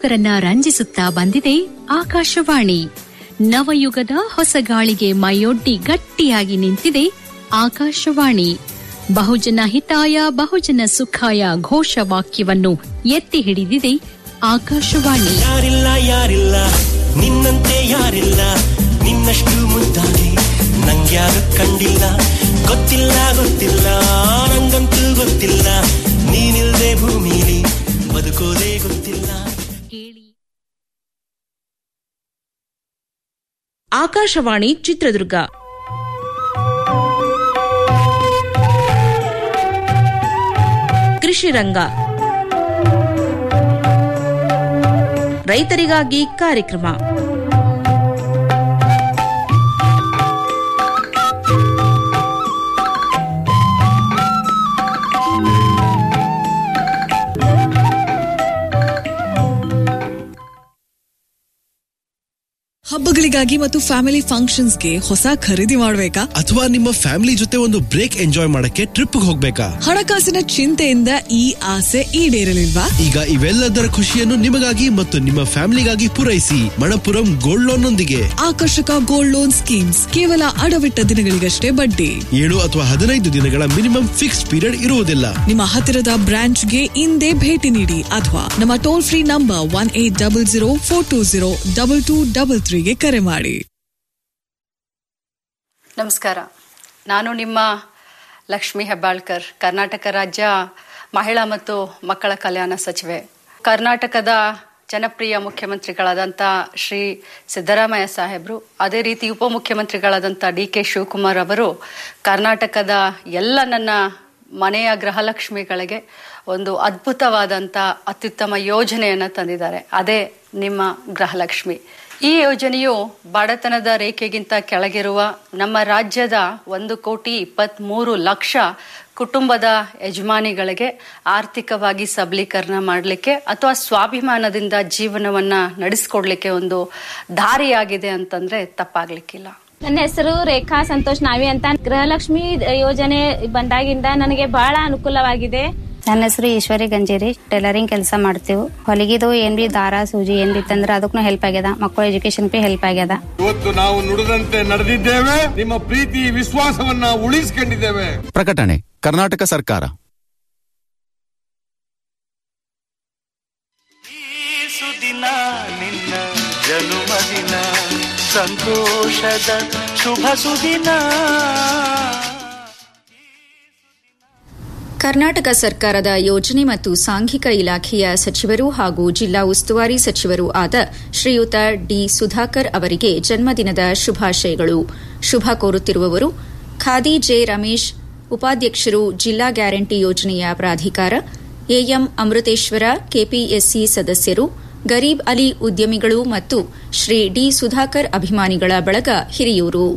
ಭಕ್ತರನ್ನ ರಂಜಿಸುತ್ತಾ ಬಂದಿದೆ ಆಕಾಶವಾಣಿ ನವಯುಗದ ಹೊಸಗಾಳಿಗೆ ಮೈಯೊಡ್ಡಿ ಗಟ್ಟಿಯಾಗಿ ನಿಂತಿದೆ ಆಕಾಶವಾಣಿ ಬಹುಜನ ಹಿತಾಯ ಬಹುಜನ ಸುಖಾಯ ಘೋಷವಾಕ್ಯವನ್ನು ಎತ್ತಿ ಹಿಡಿದಿದೆ ಆಕಾಶವಾಣಿ ಯಾರಿಲ್ಲ ಯಾರಿಲ್ಲ ನಿನ್ನಂತೆ ಯಾರಿಲ್ಲ ನಿನ್ನಷ್ಟು ಮುದ್ದಾಗಿ ನಂಗ್ಯಾರು ಕಂಡಿಲ್ಲ ಗೊತ್ತಿಲ್ಲ ಗೊತ್ತಿಲ್ಲ ನಂಗಂತೂ ಗೊತ್ತಿಲ್ಲ ನೀನಿಲ್ದೆ ಭೂಮಿಲಿ ಬದುಕೋದೇ ಗೊತ್ತಿಲ್ಲ ಕೇಳಿ ಆಕಾಶವಾಣಿ ಚಿತ್ರದುರ್ಗ ಕೃಷಿ ರಂಗ ರೈತರಿಗಾಗಿ ಕಾರ್ಯಕ್ರಮ ಹಬ್ಬಗಳಿಗಾಗಿ ಮತ್ತು ಫ್ಯಾಮಿಲಿ ಫಂಕ್ಷನ್ಸ್ಗೆ ಹೊಸ ಖರೀದಿ ಮಾಡಬೇಕಾ ಅಥವಾ ನಿಮ್ಮ ಫ್ಯಾಮಿಲಿ ಜೊತೆ ಒಂದು ಬ್ರೇಕ್ ಎಂಜಾಯ್ ಮಾಡಕ್ಕೆ ಟ್ರಿಪ್ ಹೋಗ್ಬೇಕಾ ಹಣಕಾಸಿನ ಚಿಂತೆಯಿಂದ ಈ ಆಸೆ ಈಡೇರಲಿಲ್ವಾ ಈಗ ಇವೆಲ್ಲದರ ಖುಷಿಯನ್ನು ನಿಮಗಾಗಿ ಮತ್ತು ನಿಮ್ಮ ಫ್ಯಾಮಿಲಿಗಾಗಿ ಪೂರೈಸಿ ಮಣಪುರಂ ಗೋಲ್ಡ್ ಲೋನ್ ನೊಂದಿಗೆ ಆಕರ್ಷಕ ಗೋಲ್ಡ್ ಲೋನ್ ಸ್ಕೀಮ್ಸ್ ಕೇವಲ ಅಡವಿಟ್ಟ ದಿನಗಳಿಗಷ್ಟೇ ಬಡ್ಡಿ ಏಳು ಅಥವಾ ಹದಿನೈದು ದಿನಗಳ ಮಿನಿಮಮ್ ಫಿಕ್ಸ್ ಪೀರಿಯಡ್ ಇರುವುದಿಲ್ಲ ನಿಮ್ಮ ಹತ್ತಿರದ ಬ್ರಾಂಚ್ಗೆ ಇಂದೇ ಭೇಟಿ ನೀಡಿ ಅಥವಾ ನಮ್ಮ toll free number one eight double zero four two zero double two double ತ್ರೀಗೆ ಕರೆ ಮಾಡಿ ನಮಸ್ಕಾರ ನಾನು ನಿಮ್ಮ ಲಕ್ಷ್ಮಿ ಹೆಬ್ಬಾಳ್ಕರ್ ಕರ್ನಾಟಕ ರಾಜ್ಯ ಮಹಿಳಾ ಮತ್ತು ಮಕ್ಕಳ ಕಲ್ಯಾಣ ಸಚಿವೆ ಕರ್ನಾಟಕದ ಜನಪ್ರಿಯ ಮುಖ್ಯಮಂತ್ರಿಗಳಾದಂಥ ಶ್ರೀ ಸಿದ್ದರಾಮಯ್ಯ ಸಾಹೇಬರು ಅದೇ ರೀತಿ ಉಪಮುಖ್ಯಮಂತ್ರಿಗಳಾದಂಥ ಡಿ ಕೆ ಶಿವಕುಮಾರ್ ಅವರು ಕರ್ನಾಟಕದ ಎಲ್ಲ ನನ್ನ ಮನೆಯ ಗೃಹಲಕ್ಷ್ಮಿಗಳಿಗೆ ಒಂದು ಅದ್ಭುತವಾದಂಥ ಅತ್ಯುತ್ತಮ ಯೋಜನೆಯನ್ನು ತಂದಿದ್ದಾರೆ ಅದೇ ನಿಮ್ಮ ಗೃಹಲಕ್ಷ್ಮಿ ಈ ಯೋಜನೆಯು ಬಡತನದ ರೇಖೆಗಿಂತ ಕೆಳಗಿರುವ ನಮ್ಮ ರಾಜ್ಯದ ಒಂದು ಕೋಟಿ ಇಪ್ಪತ್ತ್ಮೂರು ಲಕ್ಷ ಕುಟುಂಬದ ಯಜಮಾನಿಗಳಿಗೆ ಆರ್ಥಿಕವಾಗಿ ಸಬಲೀಕರಣ ಮಾಡಲಿಕ್ಕೆ ಅಥವಾ ಸ್ವಾಭಿಮಾನದಿಂದ ಜೀವನವನ್ನ ನಡೆಸ್ಕೊಡ್ಲಿಕ್ಕೆ ಒಂದು ದಾರಿಯಾಗಿದೆ ಅಂತಂದ್ರೆ ತಪ್ಪಾಗ್ಲಿಕ್ಕಿಲ್ಲ ನನ್ನ ಹೆಸರು ರೇಖಾ ಸಂತೋಷ್ ನಾವಿ ಅಂತ ಗೃಹಲಕ್ಷ್ಮಿ ಯೋಜನೆ ಬಂದಾಗಿಂದ ನನಗೆ ಬಹಳ ಅನುಕೂಲವಾಗಿದೆ ನನ್ನ ಹೆಸರು ಈಶ್ವರಿ ಗಂಜೇರಿ ಟೈಲರಿಂಗ್ ಕೆಲಸ ಮಾಡ್ತೀವಿ ಹೊಲಿಗಿದು ಏನ್ ಬಿ ದಾರ ಸೂಜಿ ಏನ್ ಬಿ ತಂದ್ರೆ ಅದಕ್ಕೂ ಹೆಲ್ಪ್ ಆಗ್ಯದ ಮಕ್ಕಳ ಎಜುಕೇಶನ್ ಬಿ ಹೆಲ್ಪ್ ಆಗ್ಯದ ಇವತ್ತು ನಾವು ನುಡಿದಂತೆ ನಡೆದಿದ್ದೇವೆ ನಿಮ್ಮ ಪ್ರೀತಿ ವಿಶ್ವಾಸವನ್ನ ಉಳಿಸಿಕೊಂಡಿದ್ದೇವೆ ಪ್ರಕಟಣೆ ಕರ್ನಾಟಕ ಸರ್ಕಾರ ಈ ಸುದಿನ ನಿನ್ನ ಜನುಮದಿನ ಸಂತೋಷದ ಶುಭ ಸುದಿನ ಕರ್ನಾಟಕ ಸರ್ಕಾರದ ಯೋಜನೆ ಮತ್ತು ಸಾಂಘಿಕ ಇಲಾಖೆಯ ಸಚಿವರು ಹಾಗೂ ಜಿಲ್ಲಾ ಉಸ್ತುವಾರಿ ಸಚಿವರೂ ಆದ ಶ್ರೀಯುತ ಡಿ ಸುಧಾಕರ್ ಅವರಿಗೆ ಜನ್ಮದಿನದ ಶುಭಾಶಯಗಳು ಶುಭ ಕೋರುತ್ತಿರುವವರು ಖಾದಿ ಜೆ ರಮೇಶ್ ಉಪಾಧ್ಯಕ್ಷರು ಜಿಲ್ಲಾ ಗ್ಯಾರಂಟಿ ಯೋಜನೆಯ ಪ್ರಾಧಿಕಾರ ಎಎಂ ಅಮೃತೇಶ್ವರ ಕೆಪಿಎಸ್ಸಿ ಸದಸ್ಯರು ಗರೀಬ್ ಅಲಿ ಉದ್ಯಮಿಗಳು ಮತ್ತು ಶ್ರೀ ಡಿ ಸುಧಾಕರ್ ಅಭಿಮಾನಿಗಳ ಬಳಗ ಹಿರಿಯೂರು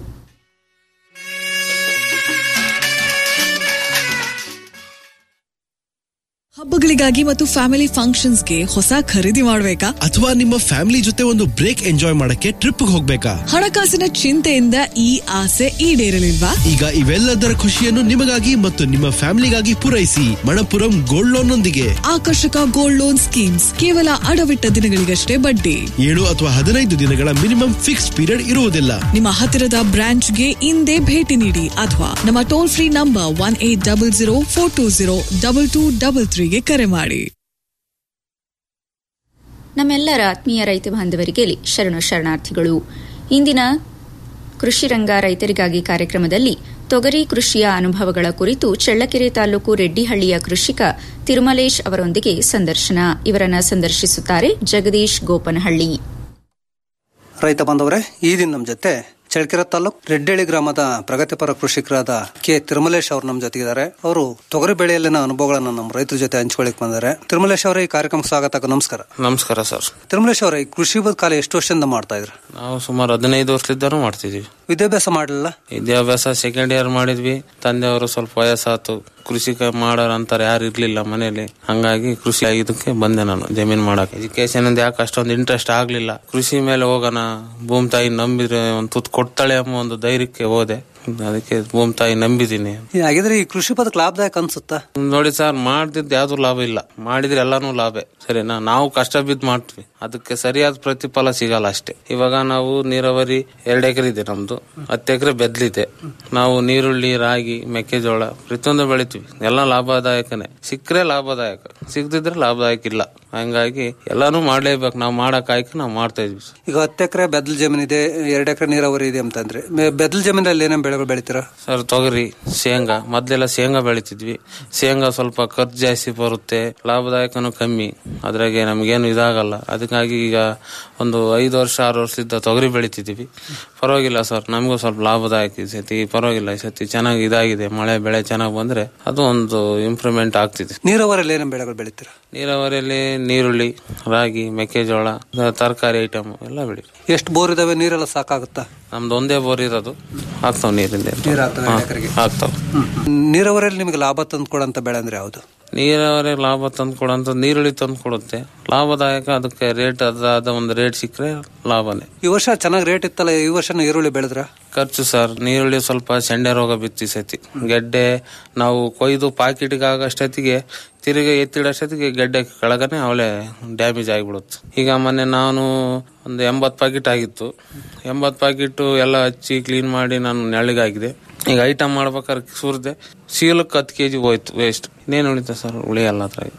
ಹಬ್ಬಗಳಿಗಾಗಿ ಮತ್ತು ಫ್ಯಾಮಿಲಿ ಫಂಕ್ಷನ್ಸ್ಗೆ ಹೊಸ ಖರೀದಿ ಮಾಡಬೇಕಾ ಅಥವಾ ನಿಮ್ಮ ಫ್ಯಾಮಿಲಿ ಜೊತೆ ಒಂದು ಬ್ರೇಕ್ ಎಂಜಾಯ್ ಮಾಡಕ್ಕೆ ಟ್ರಿಪ್ ಹೋಗ್ಬೇಕಾ ಹಣಕಾಸಿನ ಚಿಂತೆಯಿಂದ ಈ ಆಸೆ ಈಡೇರಲಿಲ್ವಾ ಈಗ ಇವೆಲ್ಲದರ ಖುಷಿಯನ್ನು ನಿಮಗಾಗಿ ಮತ್ತು ನಿಮ್ಮ ಫ್ಯಾಮಿಲಿಗಾಗಿ ಪೂರೈಸಿ ಮಣಪುರಂ ಗೋಲ್ಡ್ ಲೋನ್ ನೊಂದಿಗೆ ಆಕರ್ಷಕ ಗೋಲ್ಡ್ ಲೋನ್ ಸ್ಕೀಮ್ಸ್ ಕೇವಲ ಅಡವಿಟ್ಟ ದಿನಗಳಿಗಷ್ಟೇ ಬಡ್ಡಿ ಏಳು ಅಥವಾ ಹದಿನೈದು ದಿನಗಳ ಮಿನಿಮಮ್ ಫಿಕ್ಸ್ ಪೀರಿಯಡ್ ಇರುವುದಿಲ್ಲ ನಿಮ್ಮ ಹತ್ತಿರದ ಬ್ರಾಂಚ್ಗೆ ಇಂದೇ ಭೇಟಿ ನೀಡಿ ಅಥವಾ ನಮ್ಮ toll free number one eight double zero four two zero double two double ತ್ರೀಗೆ ಕರೆ ಮಾಡಿ ನಮ್ಮೆಲ್ಲರ ಆತ್ಮೀಯ ರೈತ ಬಾಂಧವರಿಗೆ ಶರಣು ಶರಣಾರ್ಥಿಗಳು ಇಂದಿನ ಕೃಷಿ ರಂಗ ರೈತರಿಗಾಗಿ ಕಾರ್ಯಕ್ರಮದಲ್ಲಿ ತೊಗರಿ ಕೃಷಿಯ ಅನುಭವಗಳ ಕುರಿತು ಚಳ್ಳಕೆರೆ ತಾಲೂಕು ರೆಡ್ಡಿಹಳ್ಳಿಯ ಕೃಷಿಕ ತಿರುಮಲೇಶ್ ಅವರೊಂದಿಗೆ ಸಂದರ್ಶನ ಇವರನ್ನ ಸಂದರ್ಶಿಸುತ್ತಾರೆ ಜಗದೀಶ್ ಗೋಪನಹಳ್ಳಿ ರೈತ ಬಾಂಧವರೇ ಈ ದಿನ ನಮ್ಮ ಜೊತೆ ಚಳ್ಳಕೆರೆ ತಾಲೂಕ್ ರೆಡ್ಡಳ್ಳಿ ಗ್ರಾಮದ ಪ್ರಗತಿಪರ ಕೃಷಿಕರಾದ ಕೆ ತಿರುಮಲೇಶ್ ಅವರು ನಮ್ಮ ಜೊತೆಗಿದ್ದಾರೆ ಅವರು ತೊಗರಿ ಬೆಳೆಯಲ್ಲಿನ ಅನುಭವಗಳನ್ನು ನಮ್ಮ ರೈತರ ಜೊತೆ ಹಂಚ್ಕೊಳ್ಳಿಕ್ ಬಂದ್ದಾರೆ ತಿರುಮಲೇಶ್ ಅವರೇ ಈ ಕಾರ್ಯಕ್ರಮಕ್ಕೆ ಸ್ವಾಗತ ನಮಸ್ಕಾರ ನಮಸ್ಕಾರ ಸರ್ ತಿರುಮಲೇಶ್ ಅವರೇ ಈ ಕೃಷಿ ಬದುಕಾಲ ಎಷ್ಟು ವರ್ಷದಿಂದ ಮಾಡ್ತಾ ಇದ್ರು ನಾವು ಸುಮಾರು ಹದಿನೈದು ವರ್ಷಲಿದ್ದಾನು ಮಾಡ್ತಿದ್ವಿ ವಿದ್ಯಾಭ್ಯಾಸ ಮಾಡಲಿಲ್ಲ ವಿದ್ಯಾಭ್ಯಾಸ ಸೆಕೆಂಡ್ ಇಯರ್ ಮಾಡಿದ್ವಿ ತಂದೆಯವರು ಸ್ವಲ್ಪ ವಯಸ್ಸಾತು ಕೃಷಿ ಮಾಡೋರು ಅಂತಾರೆ ಯಾರು ಇರ್ಲಿಲ್ಲ ಮನೇಲಿ ಹಂಗಾಗಿ ಕೃಷಿ ಇದಕ್ಕೆ ಬಂದೆ ನಾನು ಜಮೀನ್ ಮಾಡಕ್ ಎಜುಕೇಶನ್ ಇಂದ ಯಾಕೆ ಅಷ್ಟೊಂದು ಇಂಟ್ರೆಸ್ಟ್ ಆಗ್ಲಿಲ್ಲ ಕೃಷಿ ಮೇಲೆ ಹೋಗೋಣ ಭೂಮಿ ತಾಯಿ ನಂಬಿದ್ರೆ ಒಂದು ತುತ್ತು ಕೊಡ್ತಾಳೆ ಎಂಬ ಒಂದು ಧೈರ್ಯಕ್ಕೆ ಹೋದೆ ಅದಕ್ಕೆ ಭೂಮಿ ತಾಯಿ ನಂಬಿದ್ದೀನಿ ಈ ಹಾಗಿದ್ರೆ ಈ ಕೃಷಿ ಬದುಕು ಲಾಭದಾಯಕ ಅನ್ಸುತ್ತಾ ನೋಡಿ ಸರ್ ಮಾಡ್ತಿದ್ದು ಯಾವ್ದು ಲಾಭ ಇಲ್ಲ ಮಾಡಿದ್ರೆ ಎಲ್ಲಾನು ಲಾಭೆ ಸರಿನಾ ನಾವು ಕಷ್ಟ ಬಿದ್ದು ಮಾಡ್ತೀವಿ ಅದಕ್ಕೆ ಸರಿಯಾದ ಪ್ರತಿಫಲ ಸಿಗಲ್ಲ ಅಷ್ಟೇ ಇವಾಗ ನಾವು ನೀರಾವರಿ ಎರಡು ಎಕರೆ ಇದೆ ನಮ್ದು ಹತ್ತು ಎಕರೆ ಬೆದ್ಲಿದೆ ನಾವು ನೀರುಳ್ಳಿ ರಾಗಿ ಮೆಕ್ಕೆಜೋಳ ಪ್ರತಿಯೊಂದು ಬೆಳಿತೀವಿ ಎಲ್ಲ ಲಾಭದಾಯಕನೇ ಸಿಕ್ಕರೆ ಲಾಭದಾಯಕ ಸಿಗದಿದ್ರೆ ಲಾಭದಾಯಕ ಇಲ್ಲ ಹಂಗಾಗಿ ಎಲ್ಲಾನು ಮಾಡ್ಲೇಬೇಕು ನಾವು ಮಾಡಕ್ ಆಯ್ಕೆ ನಾವು ಮಾಡ್ತಾ ಇದ್ವಿ ಈಗ ಹತ್ತು ಎಕರೆ ಬೆದಲ್ ಜಮೀನ್ ಇದೆ ಎರಡು ಎಕರೆ ನೀರಾವರಿ ಇದೆ ಅಂತಂದ್ರೆ ಮೆ- ಬೆದಲ್ ಜಮೀನಲ್ಲಿ ಏನೇನು ಬೆಳೆಗಳು ಬೆಳಿತೀರಾ ಸರ್ ತೊಗರಿ ಶೇಂಗಾ ಮೊದ್ಲೆಲ್ಲ ಶೇಂಗಾ ಬೆಳಿತಿದ್ವಿ ಶೇಂಗಾ ಸ್ವಲ್ಪ ಖರ್ಚು ಜಾಸ್ತಿ ಬರುತ್ತೆ ಲಾಭದಾಯಕನೂ ಕಮ್ಮಿ ಅದ್ರಾಗೆ ನಮ್ಗೇನು ಇದಾಗಲ್ಲ ಅದಕ್ಕಾಗಿ ಈಗ ಒಂದು ಐದು ವರ್ಷ ಆರು ವರ್ಷದಿಂದ ತೊಗರಿ ಬೆಳಿತಿದ್ದೀವಿ ಪರವಾಗಿಲ್ಲ ಸರ್ ನಮಗೂ ಸ್ವಲ್ಪ ಲಾಭದಾಯಕ ಈ ಸತಿ ಪರವಾಗಿಲ್ಲ ಈ ಸತಿ ಚೆನ್ನಾಗಿ ಇದಾಗಿದೆ ಮಳೆ ಬೆಳೆ ಚೆನ್ನಾಗಿ ಬಂದ್ರೆ ಅದು ಒಂದು ಇಂಪ್ರೂವ್ಮೆಂಟ್ ಆಗ್ತಿದೆ ನೀರಾವರಿಯಲ್ಲಿ ಏನೇನು ಬೆಳೆಗಳು ಬೆಳಿತೀರಾ ನೀರಾವರಿಯಲ್ಲಿ ನೀರುಳ್ಳಿ ರಾಗಿ ಮೆಕ್ಕೆಜೋಳ ತರಕಾರಿ ಐಟಮ್ ಎಲ್ಲ ಬೆಳಿ ಎಷ್ಟು ಬೋರ್ ಇದಾವೆ ನೀರೆಲ್ಲ ಸಾಕಾಗುತ್ತಾ ನಮ್ದು ಒಂದೇ ಬೋರ್ ಇರೋದು ಆಗ್ತಾವ್ ನೀರಿಂದ ನೀರ್ ಆಗ್ತವೆ ಹಾ, ಎಕರೆಗೆ? ಆಗ್ತಾವ್ ನೀರಾವರಿಯಲ್ಲಿ ನಿಮಗೆ ಲಾಭ ತಂದು ಕೊಡಂತ ಬೆಳೆ ಅಂದ್ರೆ ಯಾವುದು ನೀರಾವರಿ ಲಾಭ ತಂದು ಕೊಡುವಂತ ನೀರುಳ್ಳಿ ತಂದು ಕೊಡುತ್ತೆ ಲಾಭದಾಯಕ ಅದಕ್ಕೆ ರೇಟ್ ಅದಾದ ಒಂದು ರೇಟ್ ಸಿಕ್ಕರೆ ಲಾಭನೇ ಈ ವರ್ಷ ಚೆನ್ನಾಗಿ ರೇಟ್ ಇತ್ತಲ್ಲ ಈ ವರ್ಷ ಈರುಳ್ಳಿ ಬೆಳೆದ್ರ ಖರ್ಚು ಸರ್ ನೀರುಳ್ಳಿ ಸ್ವಲ್ಪ ಸೆಂಡೆ ರೋಗ ಬಿತ್ತು ಈ ಸತಿ ಗೆಡ್ಡೆ ನಾವು ಕೊಯ್ದು ಪಾಕಿಟ್ಗೆ ಆಗಷ್ಟೊತ್ತಿಗೆ ತಿರುಗಿ ಎತ್ತಿಡಷ್ಟೊತ್ತಿಗೆ ಗೆಡ್ಡೆ ಕೆಳಗನೆ ಅವಳೆ ಡ್ಯಾಮೇಜ್ ಆಗಿಬಿಡುತ್ತೆ ಈಗ ಮೊನ್ನೆ ನಾನು ಒಂದು ಎಂಬತ್ತು ಪ್ಯಾಕೆಟ್ ಆಗಿತ್ತು ಎಂಬತ್ತು ಪ್ಯಾಕೆಟ್ ಎಲ್ಲ ಹಚ್ಚಿ ಕ್ಲೀನ್ ಮಾಡಿ ನಾನು ನೆಳಗಾಗಿದೆ ಈಗ ಐಟಮ್ ಮಾಡ್ಬೇಕಾದ್ರೆ ಸುರಿದೆ ಸೀಲಕ್ಕೆ ಹತ್ತು ಕೆ ಜಿ ಹೋಯ್ತು ವೇಸ್ಟ್ ಇನ್ನೇನು ಉಳಿತ ಸರ್ ಉಳಿಯಲ್ಲ ಅದ್ರಾಗ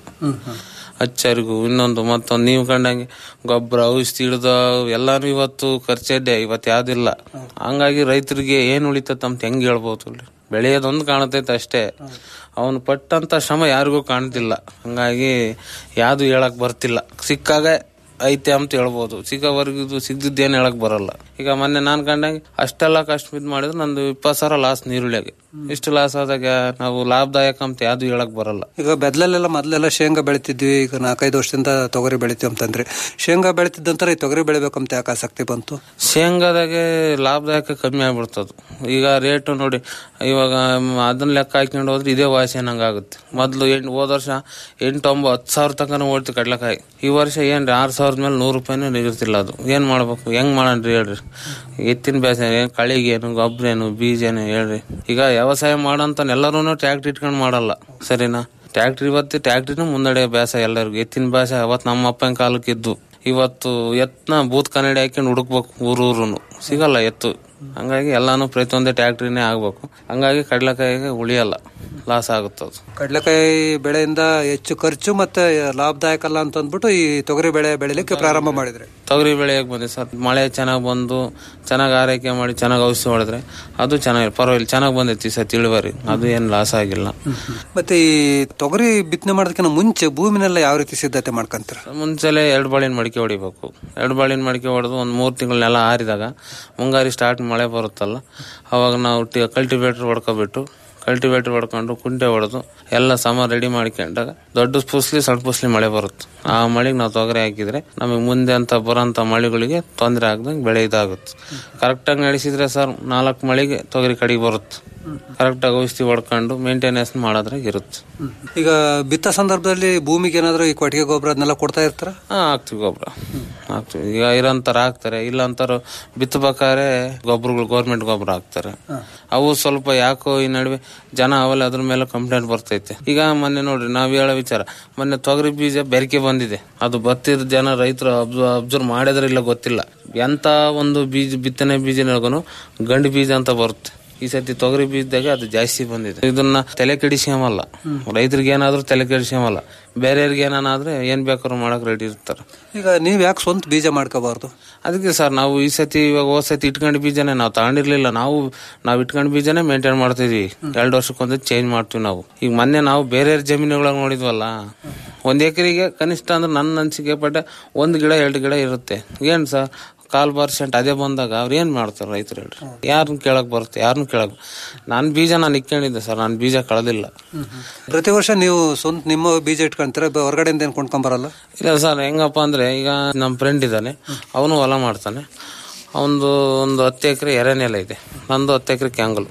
ಹಚ್ಚರಿಗೂ ಇನ್ನೊಂದು ಮತ್ತೊಂದು ನೀವು ಕಂಡಂಗೆ ಗೊಬ್ಬರ ಔಷಧಿ ಹಿಡ್ದು ಎಲ್ಲಾನು ಇವತ್ತು ಖರ್ಚದ್ದೆ ಇವತ್ತು ಯಾವ್ದಿಲ್ಲ ಹಂಗಾಗಿ ರೈತರಿಗೆ ಏನ್ ಉಳಿತತ್ ಅಂತ ಹೆಂಗ್ ಹೇಳ್ಬೋದು ಬೆಳೆಯೋದೊಂದು ಕಾಣತೈತೆ ಅಷ್ಟೇ ಅವನು ಪಟ್ಟಂತ ಶ್ರಮ ಯಾರಿಗೂ ಕಾಣ್ತಿಲ್ಲ ಹಂಗಾಗಿ ಯಾವ್ದು ಹೇಳಕ್ ಬರ್ತಿಲ್ಲ ಸಿಕ್ಕಾಗ ಐತೆ ಅಂತ ಹೇಳ್ಬೋದು ಸಿಗೋವರೆಗೂ ಸಿಗ್ದಿದ್ದೇನು ಹೇಳಕ್ ಬರಲ್ಲ ಈಗ ಮೊನ್ನೆ ನಾನ್ ಕಂಡಂಗೆ ಅಷ್ಟೆಲ್ಲ ಕಷ್ಟ ಬಿದ್ದು ಮಾಡಿದ್ರೆ ನಂದು ಇಪ್ಪತ್ತು ಸಾವಿರ ಲಾಸ್ ನೀರುಳ್ಳಿಗೆ ಇಷ್ಟು ಲಾಸ್ ಆದಾಗ ನಾವು ಲಾಭದಾಯಕ ಅಂತ ಯಾವ್ದು ಹೇಳಕ್ ಬರಲ್ಲ ಈಗ ಬೆದ್ಲಲ್ಲೆಲ್ಲ ಮೊದಲೆಲ್ಲ ಶೇಂಗಾ ಬೆಳಿತಿದ್ವಿ ಈಗ ನಾಲ್ಕೈದು ವರ್ಷದಿಂದ ತೊಗರಿ ಬೆಳಿತೀವಿ ಅಂತಂದ್ರೆ ಶೇಂಗಾ ಬೆಳಿತಿದ್ದಂತರ ಈ ತೊಗರಿ ಬೆಳಿಬೇಕಂತ ಯಾಕೆ ಆಸಕ್ತಿ ಬಂತು ಶೇಂಗಾದಾಗೆ ಲಾಭದಾಯಕ ಕಮ್ಮಿ ಆಗ್ಬಿಡ್ತದು ಈಗ ರೇಟು ನೋಡಿ ಇವಾಗ ಮ್, ಅದನ್ನ ಲೆಕ್ಕ ಹಾಕೊಂಡು ಹೋದ್ರೆ ಇದೇ ವಾಸಿ ಅನ್ನಂಗ್ ಆಗುತ್ತೆ ಮೊದ್ಲು ಎಂಟು ಹೋದ ವರ್ಷ ಎಂಟು ಒಂಬತ್ತು ಹತ್ತು ಸಾವಿರ ತನಕ ಓಡ್ತು ಕಡ್ಲೆಕಾಯಿ ಈ ವರ್ಷ ಏನ್ರಿ ಆರು ಸಾವಿರದ ಮೇಲೆ ನೂರು ರೂಪಾಯಿನೂ ನಿಗಿರ್ತಿಲ್ಲ ಅದು ಏನ್ ಮಾಡ್ಬೇಕು ಹೆಂಗ್ ಮಾಡಣ್ರಿ ಹೇಳ್ರಿ ಎತ್ತಿನ ಬೇಸ ಏನ್ ಕಳಿಗೇನು ಗೊಬ್ಬರೇನು ಬೀಜೇನು ಹೇಳ್ರಿ ಈಗ ವ್ಯವಸಾಯ ಮಾಡಂತ ಎಲ್ಲರೂ ಟ್ಯಾಕ್ಟ್ರಿ ಇಟ್ಕೊಂಡು ಮಾಡಲ್ಲ ಸರಿನಾ ಟ್ಯಾಕ್ಟ್ರಿ ಇವತ್ತು ಟ್ಯಾಕ್ಟ್ರಿನೂ ಮುನ್ನಡೆ ಬೇಸ ಎಲ್ಲರಿಗೂ ಎತ್ತಿನ ಬೇಸ ಅವತ್ತು ನಮ್ಮ ಅಪ್ಪನ ಕಾಲಕ್ಕೆ ಇದ್ದು ಇವತ್ತು ಎತ್ನ ಬೂತ್ ಕನ್ನಡಿ ಹಾಕೊಂಡು ಹುಡುಕ್ಬೇಕು ಊರೂರುನು ಸಿಗಲ್ಲ ಎತ್ತು ಹಂಗಾಗಿ ಎಲ್ಲಾನು ಪ್ರತಿಯೊಂದೇ ಟ್ಯಾಕ್ಟ್ರಿನೇ ಆಗ್ಬೇಕು ಹಂಗಾಗಿ ಕಡ್ಲೆಕಾಯಿಗೆ ಉಳಿಯಲ್ಲ ಲಾಸ್ ಆಗುತ್ತದು ಕಡಲೆಕಾಯಿ ಬೆಳೆಯಿಂದ ಹೆಚ್ಚು ಖರ್ಚು ಮತ್ತೆ ಲಾಭದಾಯಕ ಅಲ್ಲ ಅಂತ ಅಂದ್ಬಿಟ್ಟು ಈ ತೊಗರಿ ಬೆಳೆ ಬೆಳಿಲಿಕ್ಕೆ ಪ್ರಾರಂಭ ಮಾಡಿದ್ರೆ ತೊಗರಿ ಬೆಳೆಯಕ್ಕೆ ಬಂದಿದೆ ಸರ್ ಮಳೆ ಚೆನ್ನಾಗಿ ಬಂದು ಚೆನ್ನಾಗಿ ಆರೈಕೆ ಮಾಡಿ ಚೆನ್ನಾಗಿ ಔಷಧಿ ಹೊಡೆದ್ರೆ ಅದು ಚೆನ್ನಾಗಿ ಪರವಾಗಿಲ್ಲ ಚೆನ್ನಾಗಿ ಬಂದೈತಿ ಈ ಸತಿ ಇಳುವರಿ ಅದು ಏನು ಲಾಸ್ ಆಗಿಲ್ಲ ಮತ್ತೆ ಈ ತೊಗರಿ ಬಿತ್ತನೆ ಮಾಡೋದಕ್ಕಿಂತ ಮುಂಚೆ ಭೂಮಿನೆಲ್ಲ ಯಾವ ರೀತಿ ಸಿದ್ಧತೆ ಮಾಡ್ಕೊಂತೀರ ಮುಂಚೆಲೆ ಎರಡು ಬಾಳಿನ ಮಡಿಕೆ ಹೊಡಿಬೇಕು ಎರಡು ಬಾಳಿನ ಮಡಿಕೆ ಹೊಡೆದು ಒಂದು ಮೂರು ತಿಂಗಳು ನೆಲ ಆರಿದಾಗ ಮುಂಗಾರಿ ಸ್ಟಾರ್ಟ್ ಮಳೆ ಬರುತ್ತಲ್ಲ ಅವಾಗ ನಾವು ಕಲ್ಟಿವೇಟರ್ ಹೊಡ್ಕೊಬಿಟ್ಟು ಕಲ್ಟಿವೇಟರ್ ಹೊಡ್ಕೊಂಡು ಕುಂಟೆ ಹೊಡೆದು ಎಲ್ಲ ಸಮ ರೆಡಿ ಮಾಡ್ಕೊಂಡಾಗ ದೊಡ್ಡ ಪುಸ್ಲಿ ಸಣ್ಣ ಪುಸ್ಲಿ ಮಳೆ ಬರುತ್ತೆ ಆ ಮಳೆಗೆ ನಾವು ತೊಗರಿ ಹಾಕಿದ್ರೆ ನಮಗೆ ಮುಂದೆ ಅಂತ ಬರೋಂಥ ಮಳೆಗಳಿಗೆ ತೊಂದರೆ ಆಗ್ದಂಗೆ ಬೆಳೆ ಇದಾಗುತ್ತೆ ಕರೆಕ್ಟಾಗಿ ನಡೆಸಿದ್ರೆ ಸರ್ ನಾಲ್ಕು ಮಳೆಗೆ ತೊಗರಿ ಕಡೆಗೆ ಬರುತ್ತೆ ಕರೆಕ್ಟಾಗಿ ಔಷಧಿ ಹೊಡ್ಕೊಂಡು ಮೇಂಟೆನೆನ್ಸ್ ಮಾಡೋದ್ರಾಗ ಇರುತ್ತೆ ಈಗ ಬಿತ್ತ ಸಂದರ್ಭದಲ್ಲಿ ಭೂಮಿಗೆ ಏನಾದ್ರು ಈ ಕೊಟ್ಟಿಗೆ ಗೊಬ್ಬರ ಅದನ್ನೆಲ್ಲ ಕೊಡ್ತಾ ಇರ್ತಾರ ಹಾ ಹಾಕ್ತಿವಿ ಗೊಬ್ಬರ ಹಾಕ್ತಿವಿ ಈಗ ಇರೋಂಥರ ಹಾಕ್ತಾರೆ ಇಲ್ಲ ಅಂತಾರ ಬಿತ್ತಬೇಕಾದ್ರೆ ಗೊಬ್ಬರಗಳು ಗೌರ್ಮೆಂಟ್ ಗೊಬ್ಬರ ಹಾಕ್ತಾರೆ ಅವು ಸ್ವಲ್ಪ ಯಾಕೋ ಈ ನಡುವೆ ಜನ ಅವೆಲ್ಲ ಅದ್ರ ಮೇಲೆ ಕಂಪ್ಲೇಂಟ್ ಬರ್ತೈತೆ ಈಗ ಮೊನ್ನೆ ನೋಡ್ರಿ ನಾವ್ ಹೇಳೋ ವಿಚಾರ ಮೊನ್ನೆ ತೊಗರಿ ಬೀಜ ಬೆರಕೆ ಬಂದಿದೆ ಅದು ಬತ್ತಿದ ಜನ ರೈತರು ಅಬ್ಸರ್ವ್ ಮಾಡಿದ್ರೆ ಇಲ್ಲ ಗೊತ್ತಿಲ್ಲ ಎಂತ ಒಂದು ಬೀಜ ಬಿತ್ತನೆ ಬೀಜನೊಳಗನು ಗಂಡು ಬೀಜ ಅಂತ ಬರುತ್ತೆ ಈ ಸತಿ ತೊಗರಿ ಬೀಜದಾಗ ಅದು ಜಾಸ್ತಿ ಬಂದಿದೆ ಇದನ್ನ ತಲೆ ಕೆಡಿಸ್ಕೊಂಬಲ್ಲ ರೈತರಿಗೆ ಏನಾದ್ರೂ ತಲೆ ಕೆಡಿಸ್ಕೊಂಬಲ್ಲ ಬೇರೆಯವ್ರಿಗೆ ಏನಾದ್ರೆ ಏನ್ ಬೇಕಾದ್ರೂ ಮಾಡಕ್ ರೆಡಿ ಇರ್ತಾರೆ ಈಗ ನೀವ್ ಯಾಕೆ ಸ್ವಂತ ಬೀಜ ಮಾಡ್ಕೋಬಾರ್ದು ಅದಕ್ಕೆ ಸರ್ ನಾವು ಈ ಸತಿ ಇವಾಗ ಹೋದ್ ಸತಿ ಇಟ್ಕೊಂಡು ಬೀಜನೇ ನಾವು ತಗೊಂಡಿರ್ಲಿಲ್ಲ ನಾವು ನಾವ್ ಇಟ್ಕೊಂಡ್ ಬೀಜನೇ ಮೇಂಟೈನ್ ಮಾಡ್ತಿದ್ವಿ ಎರಡು ವರ್ಷಕ್ಕೊಂದು ಚೇಂಜ್ ಮಾಡ್ತೀವಿ ನಾವು ಈಗ ಮೊನ್ನೆ ನಾವು ಬೇರೆ ಜಮೀನುಗಳಾಗ ನೋಡಿದ್ವಲ್ಲ ಒಂದ್ ಎಕರೆಗೆ ಕನಿಷ್ಠ ಅಂದ್ರೆ ನನ್ನ ಅನ್ಸಿಕೆ ಪಟ್ಟ ಒಂದ್ ಗಿಡ ಎರಡು ಗಿಡ ಇರುತ್ತೆ ಏನ್ ಸರ್ ಕಾಲ್ ಪರ್ಸೆಂಟ್ ಅದೇ ಬಂದಾಗ ಅವ್ರು ಏನ್ ಮಾಡ್ತಾರೆ ರೈತರು ಹೇಳ್ರಿ ಯಾರನ್ನ ಕೇಳಕ್ ಬರುತ್ತೆ ಯಾರನ್ನ ಕೇಳಕ್ ನಾನ್ ಬೀಜ ನಾನು ಇಕ್ಕೊಂಡಿದ್ದೆ ಸರ್ ನಾನು ಬೀಜ ಕಳೆದಿಲ್ಲ ಪ್ರತಿ ವರ್ಷ ನೀವು ಸ್ವಂತ ನಿಮ್ಮ ಬೀಜ ಇಟ್ಕೊಂತೀರ ಬ- ಹೊರಗಡೆಯಿಂದ ಏನ್ ಕೊಂಡ್ಕೊಂಬರಲ್ಲ ಇಲ್ಲ ಸರ್ ಹೆಂಗಪ್ಪ ಅಂದ್ರೆ ಈಗ ನಮ್ಮ ಫ್ರೆಂಡ್ ಇದ್ದಾನೆ ಅವನು ಹೊಲ ಮಾಡ್ತಾನೆ ಅವನದು ಒಂದು ಹತ್ತು ಎಕರೆ ಎರೆನೆಲ ಇದೆ ನಂದು ಹತ್ತು ಎಕರೆ ಕ್ಯಾಂಗಲ್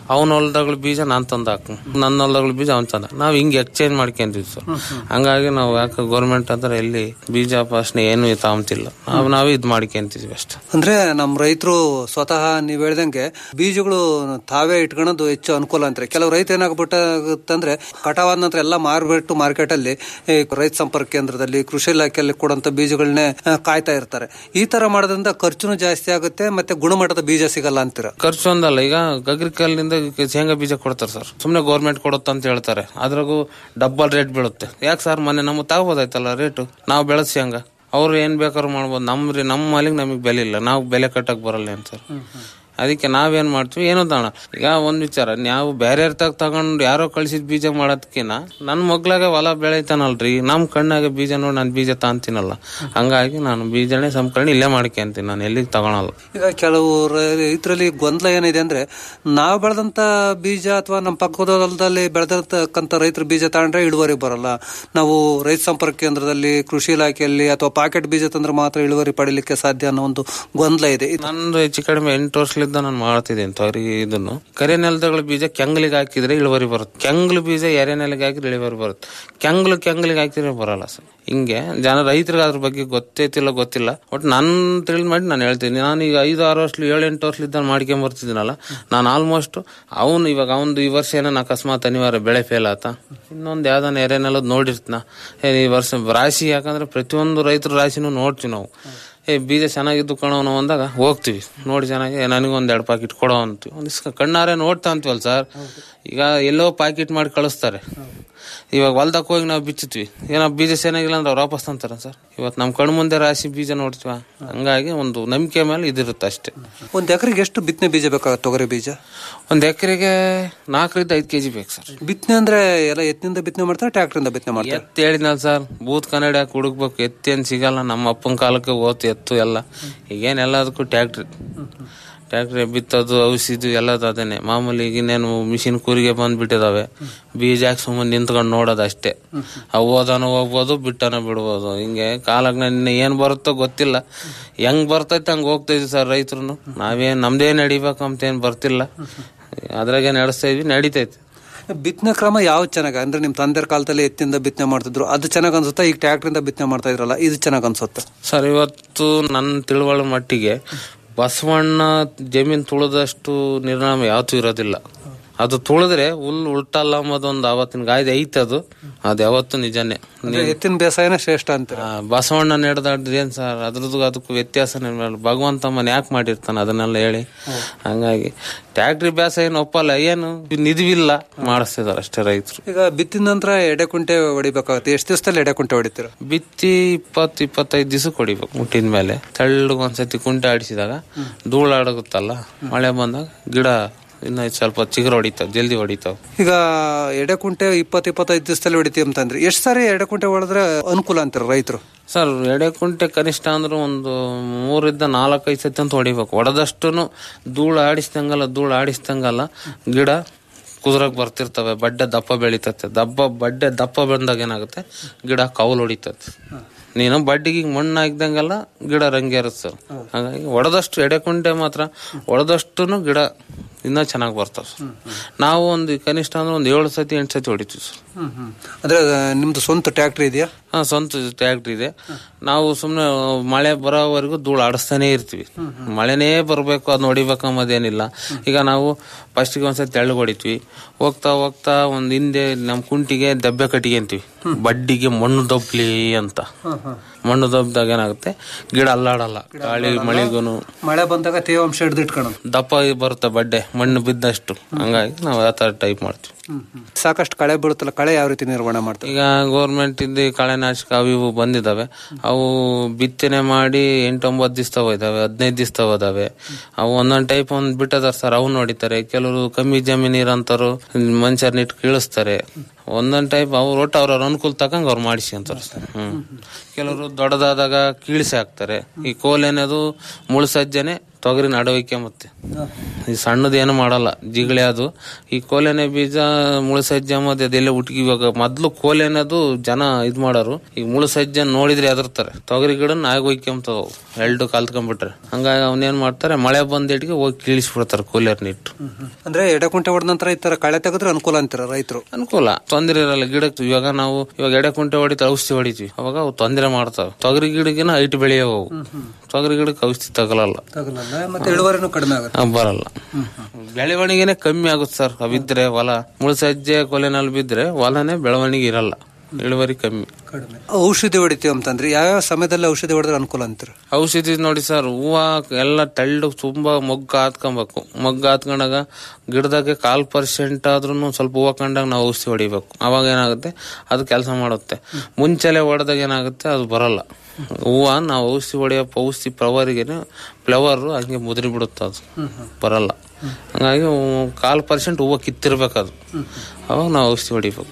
ಅವನ ಹೊಲದಾಗಳ ಬೀಜ ನಾನ್ ತಂದು ಹಾಕ ನನ್ನ ಹೊಲದಾಗಳ ಬೀಜ ಅವ್ನ್ ತಂದ ನಾವ್ ಹಿಂಗ್ ಎಕ್ಸ್ಚೇಂಜ್ ಮಾಡ್ಕೊಂತೀವಿ ಸರ್ ಹಂಗಾಗಿ ನಾವು ಯಾಕೆ ಗೌರ್ಮೆಂಟ್ ಅಂದ್ರೆ ಎಲ್ಲಿ ಬೀಜ ಪಾಸ್ನೆ ಏನು ತಗೊಂತಿಲ್ಲ ನಾವು ನಾವೇ ಇದ್ ಮಾಡ್ಕೊಂತೀವಿ ಅಷ್ಟೇ ಅಂದ್ರೆ ನಮ್ಮ ರೈತರು ಸ್ವತಃ ನೀವ್ ಹೇಳ್ದಂಗೆ ಬೀಜಗಳು ತಾವೇ ಇಟ್ಕೊಳ್ಳೋದು ಹೆಚ್ಚು ಅನುಕೂಲ ಅಂತಾರೆ ಕೆಲವು ರೈತ ಏನಾಗ್ಬಿಟ್ಟಂದ್ರೆ ಕಟಾವಾದ ನಂತರ ಎಲ್ಲ ಮಾರ್ಬಿಟ್ಟು ಮಾರ್ಕೆಟ್ ಅಲ್ಲಿ ಈ ರೈತ ಸಂಪರ್ಕ ಕೇಂದ್ರದಲ್ಲಿ ಕೃಷಿ ಇಲಾಖೆಯಲ್ಲಿ ಕೊಡುವಂತ ಬೀಜಗಳನ್ನೇ ಆ, ಕಾಯ್ತಾ ಇರ್ತಾರೆ ಈ ತರ ಮಾಡೋದ್ರಿಂದ ಖರ್ಚುನು ಜಾಸ್ತಿ ಆಗುತ್ತೆ ಮತ್ತೆ ಗುಣಮಟ್ಟದ ಬೀಜ ಸಿಗಲ್ಲ ಅಂತೀರ ಖರ್ಚು ಒಂದಲ್ಲ ಈಗ ಅಗ್ರಿಕಲ್ನಿಂದ ಶೇಂಗಾ ಬೀಜ ಕೊಡ್ತಾರೆ ಸರ್ ಸುಮ್ನೆ ಗೌರ್ಮೆಂಟ್ ಕೊಡುತ್ತೆ ಅಂತ ಹೇಳ್ತಾರೆ ಅದ್ರಾಗೂ ಡಬ್ಬಲ್ ರೇಟ್ ಬೀಳುತ್ತೆ ಯಾಕೆ ಸರ್ ಮೊನ್ನೆ ನಮ್ಗೆ ತಗೋಬೋದಾಯ್ತಲ್ಲ ರೇಟು ನಾವು ಬೆಳೆದ ಶೇಂಗಾ ಅವ್ರು ಏನ್ ಬೇಕಾದ್ರೂ ಮಾಡ್ಬೋದು ನಮ್ಮ ರೀ ನಮ್ಮ ಮಾಲಿಗೆ ನಮಗೆ ಬೆಲೆ ಇಲ್ಲ ನಾವು ಬೆಲೆ ಕಟ್ಟಕ್ ಬರಲ್ಲ ಅಂತ ಸರ್ ಅದಕ್ಕೆ ನಾವೇನ್ ಮಾಡ್ತೀವಿ ಏನೋ ತಾಣ ಈಗ ಒಂದ್ ವಿಚಾರ ನಾವು ಬೇರೆ ತಗ ತಗೊಂಡು ಯಾರೋ ಕಳ್ಸಿದ್ ಬೀಜ ಮಾಡೋದಕ್ಕಿನ ನನ್ ಮಗ್ಲಾಗ ಹೊಲ ಬೆಳಿತಾನಲ್ರಿ ನಮ್ ಕಣ್ಣಾಗ ಬೀಜ ನೋಡಿ ನಾನು ಬೀಜ ತಾಂತೀನಲ್ಲ ಹಂಗಾಗಿ ನಾನು ಬೀಜನೇ ಸಂಸ್ಕರಣೆ ಇಲ್ಲೇ ಮಾಡ್ಕೊಂತೀನಿ ನಾನು ಎಲ್ಲಿಗೆ ತಗೊಳಲ್ಲ ಈಗ ಕೆಲವು ರೈತರಲ್ಲಿ ಗೊಂದಲ ಏನಿದೆ ಅಂದ್ರೆ ನಾವು ಬೆಳೆದಂತ ಬೀಜ ಅಥವಾ ನಮ್ಮ ಪಕ್ಕದ ಹೊಲದಲ್ಲಿ ಬೆಳೆದಿರ್ತಕ್ಕಂಥ ರೈತರ ಬೀಜ ತಗೊಂಡ್ರೆ ಇಳುವರಿ ಬರಲ್ಲ ನಾವು ರೈತ ಸಂಪರ್ಕ ಕೇಂದ್ರದಲ್ಲಿ ಕೃಷಿ ಇಲಾಖೆಯಲ್ಲಿ ಅಥವಾ ಪಾಕೆಟ್ ಬೀಜ ತಂದ್ರೆ ಮಾತ್ರ ಇಳುವರಿ ಪಡಿಲಿಕ್ಕೆ ಸಾಧ್ಯ ಅನ್ನೋ ಒಂದು ಗೊಂದಲ ಇದೆ ಇದು ನಂದು ಹೆಚ್ಚು ಕಡಿಮೆ ಎಂಟು ವರ್ಷಲಿದ್ದ ನಾನು ಮಾಡ್ತಿದ್ದೇನೆ ತೊಗರಿ ಇದನ್ನು ಕರೆ ನೆಲದಗಳ ಬೀಜ ಕೆಂಗ್ಲಿಗೆ ಹಾಕಿದ್ರೆ ಇಳುವರಿ ಬರುತ್ತೆ ಕೆಂಗ್ಲು ಬೀಜ ಎರೆ ನೆಲಗೆ ಹಾಕಿದ್ರೆ ಇಳುವರಿ ಬರುತ್ತೆ ಕೆಂಗ್ಲು ಕೆಂಗ್ಲಿಗೆ ಹಾಕಿದ್ರೆ ಬರಲ್ಲ ಸರ್ ಹಿಂಗೆ ಜನ ರೈತರಿಗೆ ಅದ್ರ ಬಗ್ಗೆ ಗೊತ್ತೈತಿಲ್ಲ ಗೊತ್ತಿಲ್ಲ ಒಟ್ಟು ನನ್ ತಿಳಿದ್ ಮಾಡಿ ನಾನು ಹೇಳ್ತೀನಿ ನಾನು ಈಗ ಐದು ಆರು ವರ್ಷ ಏಳು ಎಂಟು ವರ್ಷಲಿದ್ದ ಮಾಡ್ಕೊಂಡ್ ಬರ್ತಿದ್ದೀನಲ್ಲ ನಾನು ಆಲ್ಮೋಸ್ಟ್ ಅವನು ಇವಾಗ ಅವನು ಈ ವರ್ಷ ಏನೋ ಅಕಸ್ಮಾತ್ ಅನಿವಾರ್ಯ ಬೆಳೆ ಫೇಲ್ ಆತ ಇನ್ನೊಂದು ಯಾವ್ದಾನ ಎರೆ ನೆಲದ್ ನೋಡಿರ್ತನ ಏ ಈ ವರ್ಷ ರಾಶಿ ಯಾಕಂದ್ರೆ ಪ್ರತಿಯೊಂದು ರೈತರ ರಾಶಿನೂ ನೋಡ್ತೀವಿ ನಾವು ಏ ಬೀಜ ಚೆನ್ನಾಗಿದ್ದು ಕಣೋ ನಾವು ಅಂದಾಗ ಹೋಗ್ತೀವಿ ನೋಡಿ ಚೆನ್ನಾಗಿ ನನಗೊಂದ್ ಎರಡು ಪಾಕೆಟ್ ಕೊಡೋ ಅಂತೀವಿ ಒಂದಿವ್ಸ ಕಣ್ಣಾರೆ ನೋಡ್ತಾ ಅಂತೀವಲ್ಲ ಸರ್ ಈಗ ಎಲ್ಲೋ ಪಾಕೆಟ್ ಮಾಡಿ ಕಳಿಸ್ತಾರೆ ಇವಾಗ ಹೊಲ್ದಕ್ಕೆ ಹೋಗಿ ನಾವು ಬಿಚ್ಚುತ್ವಿ ಏನೋ ಬೀಜ ಚೆನ್ನಾಗಿಲ್ಲ ಅಂದ್ರೆ ಅವ್ರು ವಾಪಸ್ ಅಂತಾರ ಸರ್ ಇವತ್ತು ನಮ್ಮ ಕಣ್ಣು ಮುಂದೆ ರಾಶಿ ಬೀಜ ನೋಡ್ತೀವ ಹಂಗಾಗಿ ಒಂದು ನಂಬಿಕೆ ಮೇಲೆ ಇದಿರುತ್ತೆ ಅಷ್ಟೇ ಒಂದ್ ಎಕರೆಗೆ ಎಷ್ಟು ಬಿತ್ತನೆ ಬೀಜ ಬೇಕಾಗುತ್ತೆ ತೊಗರಿ ಬೀಜ ಒಂದ್ ಎಕರೆಗೆ ನಾಲ್ಕರಿಂದ ಐದು ಕೆಜಿ ಬೇಕು ಸರ್ ಬಿತ್ತನೆ ಅಂದ್ರೆ ಎಲ್ಲ ಎತ್ತಿನಿಂದ ಬಿತ್ತನೆ ಮಾಡ್ತಾರೆ ಟ್ರ್ಯಾಕ್ಟರ್ ಬಿತ್ತನೆ ಮಾಡ್ತಾರೆ ಎತ್ತು ಹೇಳಿದ್ನಲ್ಲ ಸರ್ ಬೂತ್ ಕನ್ನಡ ಹುಡುಕ್ಬೇಕು ಎತ್ತೇನ್ ಸಿಗಲ್ಲ ನಮ್ಮ ಅಪ್ಪನ ಕಾಲಕ್ಕೆ ಓತು ಎತ್ತು ಎಲ್ಲ ಈಗೇನ್ ಎಲ್ಲದಕ್ಕೂ ಟ್ಯಾಕ್ಟ್ರಿ ಟ್ಯಾಕ್ಟ್ರಿ ಬಿತ್ತೋದು ಔಷಧಿ ಎಲ್ಲದು ಅದೇನೆ ಮಾಮೂಲಿ ಈಗ ಇನ್ನೇನು ಮಿಷಿನ್ ಕೂರಿಗೆ ಬಂದ್ಬಿಟ್ಟಿದಾವೆ ಬೀಜ ಹಾಕಿ ಸುಮ್ಮನೆ ನಿಂತ್ಕೊಂಡು ನೋಡೋದು ಅಷ್ಟೇ ಅವು ಓದಾನ ಹೋಗ್ಬೋದು ಬಿಟ್ಟನ ಬಿಡ್ಬೋದು ಹಿಂಗೆ ಕಾಲಾಗ ಇನ್ನು ಏನ್ ಬರುತ್ತೋ ಗೊತ್ತಿಲ್ಲ ಹೆಂಗ್ ಬರ್ತೈತೆ ಹಂಗ್ ಹೋಗ್ತಾ ಇದೀವಿ ಸರ್ ರೈತರು ನಾವೇನ್ ನಮ್ದೇ ನಡಿಬೇಕಂತ ಏನ್ ಬರ್ತಿಲ್ಲ ಅದ್ರಾಗೆ ನಡೆಸ್ತಾ ಇದ್ವಿ ನಡಿತೈತಿ ಬಿತ್ತನೆ ಕ್ರಮ ಯಾವ್ದು ಚೆನ್ನಾಗ ಅಂದ್ರೆ ನಿಮ್ ತಂದೆರ ಕಾಲದಲ್ಲಿ ಎತ್ತಿಂದ ಬಿತ್ತನೆ ಮಾಡ್ತಿದ್ರು ಅದು ಚೆನ್ನಾಗ್ ಅನ್ಸುತ್ತಾ ಈಗ ಟ್ರ್ಯಾಕ್ಟರ್ ಇಂದ ಬಿತ್ತನೆ ಮಾಡ್ತಾ ಇದ್ರಲ್ಲ ಇದು ಚೆನ್ನಾಗ್ ಅನ್ಸುತ್ತೆ ಸರ್ ಇವತ್ತು ನನ್ನ ತಿಳುವಳ ಮಟ್ಟಿಗೆ ಬಸವಣ್ಣ ಜಮೀನ್ ತುಳಿದಷ್ಟು ನಿರ್ನಾಮ ಯಾವತ್ತೂ ಇರೋದಿಲ್ಲ ಅದು ತುಳಿದ್ರೆ ಹುಲ್ ಉಲ್ಟಲ್ಲ ಅನ್ನೋದೊಂದು ಅವತ್ತಿನ ಗಾಯದ ಐತೆ ಅದು ಅದು ಯಾವತ್ತು ನಿಜಾನೇ ಅಂದ್ರೆ ಎತ್ತಿನ ಬೇಸಾಯನೇ ಶ್ರೇಷ್ಠ ಅಂತ ಆ, ಬಸವಣ್ಣ ನಡೆದಾಡ್ರಿ ಏನ್ ಸರ್ ಅದ್ರದ್ದು ಅದಕ್ಕೂ ವ್ಯತ್ಯಾಸ ಭಗವಂತ ಮನೆ ಯಾಕೆ ಮಾಡಿರ್ತಾನೆ ಅದನ್ನೆಲ್ಲ ಹೇಳಿ ಹಂಗಾಗಿ ಟ್ಯಾಕ್ಟ್ರಿ ಬ್ಯಾಸ ಏನು ಒಪ್ಪಲ್ಲ ಏನು ನಿಧಿವಿಲ್ಲ ಮಾಡಿಸ್ತಿದಾರೆ ಅಷ್ಟೇ ರೈತರು ಈಗ ಬಿತ್ತಿದ ನಂತರ ಎಡೆ ಕುಂಟೆ ಹೊಡಿಬೇಕಾಗುತ್ತೆ ಎಷ್ಟು ದಿವಸದಲ್ಲಿ ಎಡೆ ಕುಂಟೆ ಹೊಡಿತೀರ ಬಿತ್ತಿ ಇಪ್ಪತ್ತು ಇಪ್ಪತ್ತೈದು ದಿವಸಕ್ಕೆ ಹೊಡಿಬೇಕು ಮುಟ್ಟಿದ ಮೇಲೆ ತೆಳ್ಳಗೆ ಒಂದ್ಸತಿ ಕುಂಟೆ ಆಡಿಸಿದಾಗ ಧೂಳು ಆಡಗುತ್ತಲ್ಲ ಮಳೆ ಬಂದಾಗ ಗಿಡ ಇನ್ನ ಸ್ವಲ್ಪ ಚಿಗುರು ಹೊಡಿತಾವ ಜಲ್ದಿ ಹೊಡಿತಾವ ಈಗ ಎಡೆ ಕುಂಟೆ ಇಪ್ಪತ್ತು ಇಪ್ಪತ್ತೈದು ದಿವಸದಲ್ಲಿ ಹೊಡಿತೀವಿ ಅಂತಂದ್ರೆ ಎಷ್ಟು ಸಾರಿ ಎಡೆ ಕುಂಟೆ ಹೊಡೆದ್ರೆ ಅನುಕೂಲ ಅಂತಾರೆ ರೈತರು ಸರ್ ಎಡೆ ಕುಂಟೆ ಕನಿಷ್ಠ ಅಂದ್ರೆ ಒಂದು ಮೂರಿಂದ ನಾಲ್ಕೈದು ಸತಿ ಅಂತ ಹೊಡಿಬೇಕು ಹೊಡೆದಷ್ಟು ಧೂಳು ಆಡಿಸ್ದಂಗಲ್ಲ ಧೂಳು ಆಡಿಸ್ದಂಗಲ್ಲ ಗಿಡ ಕುದುರಕ್ ಬರ್ತಿರ್ತವೆ ಬಡ್ಡೆ ದಪ್ಪ ಬೆಳಿತತೆ ದಪ್ಪ ಬಡ್ಡೆ ದಪ್ಪ ಬಂದಾಗ ಏನಾಗುತ್ತೆ ಗಿಡ ಕೌಲು ಹೊಡಿತತೆ ನೀನು ಬಡ್ಡಿಗೆ ಹಿಂಗ್ ಮಣ್ಣು ಹಾಕ್ದಂಗೆಲ್ಲ ಗಿಡ ರಂಗೆ ಇರುತ್ತೆ ಸರ್ ಹಾಗಾಗಿ ಹೊಡೆದಷ್ಟು ಎಡೆ ಕುಂಟೆ ಮಾತ್ರ ಹೊಡೆದಷ್ಟು ಗಿಡ ಇನ್ನೂ ಚೆನ್ನಾಗಿ ಬರ್ತಾವ ಸರ್ ನಾವು ಒಂದು ಕನಿಷ್ಠ ಅಂದ್ರೆ ಒಂದು ಏಳು ಸತಿ ಎಂಟು ಸತಿ ಹೊಡಿತೀವಿ ಸರ್ ಅಂದ್ರೆ ನಿಮ್ದು ಸ್ವಂತ ಟ್ರ್ಯಾಕ್ಟರ್ ಇದೆಯಾ ಹಾ ಸ್ವಂತ ಟ್ರ್ಯಾಕ್ಟರ್ ಇದೆ ನಾವು ಸುಮ್ನೆ ಮಳೆ ಬರೋವರೆಗೂ ಧೂಳು ಆಡಿಸ್ತಾನೆ ಇರ್ತೀವಿ ಮಳೆನೇ ಬರ್ಬೇಕು ಅದ್ ಹೊಡಿಬೇಕು ಅನ್ನೋದೇನಿಲ್ಲ ಈಗ ನಾವು ಫಸ್ಟಿಗೆ ಒಂದ್ಸತಿ ತೆಳ್ಳಗ್ ಹೊಡಿತೀವಿ ಹೋಗ್ತಾ ಹೋಗ್ತಾ ಒಂದ್ ಹಿಂದೆ ನಮ್ ಕುಂಟಿಗೆ ದಬ್ಬೆ ಕಟ್ಟಿಗೆಂತೀವಿ ಬಡ್ಡಿಗೆ ಮಣ್ಣು ದಬ್ಲಿ ಅಂತ ಮಣ್ಣು ದಬ್ದಾಗ ಏನಾಗುತ್ತೆ ಗಿಡ ಅಲ್ಲಾಡಲ್ಲ ಗಾಳಿ ಮಳೆಗೂನು ಮಳೆ ಬಂದಾಗ ತೇವಾಂಶ ಹಿಡಿದಿಟ್ಕೊಳ್ಳೋದು ದಪ್ಪ ಬರುತ್ತೆ ಬಡ್ಡೆ ಮಣ್ಣು ಬಿದ್ದಷ್ಟು ಹಂಗಾಗಿ ನಾವು ಆ ತರ ಟೈಪ್ ಮಾಡ್ತೀವಿ ಸಾಕಷ್ಟು ಕಳೆ ಬೀಳುತ್ತಲ್ಲ ಕಳೆ ಯಾವ ರೀತಿ ನಿರ್ವಹಣೆ ಮಾಡ್ತಾರೆ ಈಗ ಗೌರ್ಮೆಂಟ್ ಇಂದ ಈ ಕಳೆನಾಶಕ ಅವು ಇವು ಬಂದಿದಾವೆ ಅವು ಬಿತ್ತನೆ ಮಾಡಿ ಎಂಟೊಂಬತ್ತು ದಿವಸ ಇದಾವೆ ಹದಿನೈದು ದಿವಸ ಇದಾವೆ ಅವು ಒಂದೊಂದ್ ಟೈಪ್ ಒಂದ್ ಬಿಟ್ಟದಾರ ಸರ್ ಅವು ನೋಡಿತಾರೆ ಕೆಲವರು ಕಮ್ಮಿ ಜಮೀನ್ ಇರಂತರು ಮನುಷ್ಯರ್ನ ಇಟ್ಟು ಕೀಳಿಸ್ತಾರೆ ಒಂದೊಂದ್ ಟೈಪ್ ಅವ್ರ ಒಟ್ಟು ಅವ್ರವ್ರ ಅನುಕೂಲ ತಕ್ಕಂಗ ಅವ್ರು ಮಾಡಿಸಿ ಅಂತಾರೆ ಸರ್ ಹ್ಮ್ ಕೆಲವರು ದೊಡ್ಡದಾದಾಗ ಕೀಳಿಸಿ ಹಾಕ್ತಾರೆ ಈ ಕೋಲ್ ಏನದು ಮುಳ್ಳು ಸಜ್ಜನೆ ತೊಗರಿ ನಡವೈಕೆ ಮತ್ತೆ ಈ ಸಣ್ಣದು ಏನು ಮಾಡಲ್ಲ ಜಿಗಳೆ ಅದು ಈ ಕೋಲೆನೆ ಬೀಜ ಮುಳುಸಜ್ಜೆ ಮತ್ತೆ ಅದೆಲ್ಲ ಹುಟ್ಟಿ ಇವಾಗ ಮೊದ್ಲು ಕೋಲೆನದು ಜನ ಇದ್ ಮಾಡೋರು ಈಗ ಮುಳುಸಜ್ಜೆ ನೋಡಿದ್ರೆ ಎದರ್ತಾರೆ ತೊಗರಿ ಗಿಡ ಆಗ ಹೋಯ್ಕೊಂತಾವ ಎಲ್ಡು ಕಲ್ತ್ಕೊಂಡ್ಬಿಟ್ರೆ ಹಂಗಾಗಿ ಅವನೇನ್ ಮಾಡ್ತಾರೆ ಮಳೆ ಬಂದಿಟ್ಟಿಗೆ ಹೋಗಿ ಕೀಳಿಸ್ಬಿಡ್ತಾರೆ ಕೂಲರ್ನ ಇಟ್ಟು ಅಂದ್ರೆ ಎಡೆಕುಂಟೆ ಹೊಡೆದ ನಂತರ ಈ ತರ ಕಳೆ ತೆಗೆದ್ರೆ ಅನುಕೂಲ ಅಂತೀರ ರೈತರು ಅನುಕೂಲ ತೊಂದರೆ ಇರಲ್ಲ ಗಿಡಕ್ಕೆ ಇವಾಗ ನಾವು ಇವಾಗ ಎಡೆ ಕುಂಟೆ ಹೊಡಿತಾ ಔಷಧಿ ಹೊಡಿತೀವಿ ಅವಾಗ ಅವು ತೊಂದರೆ ಮಾಡ್ತಾವೆ ತೊಗರಿ ಗಿಡಗಿನ ಹೈಟ್ ಬೆಳೆಯವು ಅವು ತೊಗರಿ ಗಿಡಕ್ಕೆ ಔಷಧಿ ತಗಲಲ್ಲ ತಗಲಲ್ಲ ಮತ್ತೆ ಇಳುವರಿನೂ ಕಡಿಮೆ ಆಗುತ್ತೆ ಆ, ಬರಲ್ಲ ಬೆಳವಣಿಗೆನೆ ಕಮ್ಮಿ ಆಗುತ್ತೆ ಸರ್ ಬಿದ್ರೆ ಹೊಲ ಮುಳುಸಜ್ಜೆ ಕೊಲೆನಲ್ಲಿ ಬಿದ್ರೆ ಹೊಲನೇ ಬೆಳವಣಿಗೆ ಇರಲ್ಲ ಇಳುವರಿ ಕಮ್ಮಿ ಔಷಧಿ ಹೊಡಿತೀವಿ ಅಂತಂದ್ರೆ ಯಾವ್ಯಾವ ಸಮಯದಲ್ಲಿ ಔಷಧಿ ಹೊಡೆದ್ರೆ ಅನುಕೂಲ ಅಂತೀರ ಔಷಧಿ ನೋಡಿ ಸರ್ ಹೂವ ಎಲ್ಲ ತೆಳ್ಳು ತುಂಬಾ ಮೊಗ್ಗು ಹಾತ್ಕೊಬೇಕು ಮೊಗ್ಗು ಹಾತ್ಕೊಂಡಾಗ ಗಿಡದಾಗೆ ಕಾಲ್ ಪರ್ಸೆಂಟ್ ಆದ್ರೂ ಸ್ವಲ್ಪ ಹೂವ ಕಂಡಾಗ ನಾವು ಔಷಧಿ ಹೊಡಿಬೇಕು ಅವಾಗ ಏನಾಗುತ್ತೆ ಅದು ಕೆಲಸ ಮಾಡುತ್ತೆ ಮುಂಚೆಲೆ ಹೊಡೆದಾಗ ಏನಾಗುತ್ತೆ ಅದು ಬರಲ್ಲ ಹೂವ ನಾವು ಔಷಧಿ ಹೊಡೆಯೋ ಔಷಧಿ ಫ್ಲವರ್ಗೆನೆ ಫ್ಲವರ್ ಹಂಗೆ ಮುದ್ರಿ ಬಿಡುತ್ತೆ ಅದು ಬರಲ್ಲ ಹಂಗಾಗಿ ಹೂ- ಕಾಲ್ ಪರ್ಸೆಂಟ್ ಹೂವ ಕಿತ್ತಿರ್ಬೇಕು ಅದು ಅವಾಗ ನಾವು ಔಷಧಿ ಹೊಡಿಬೇಕು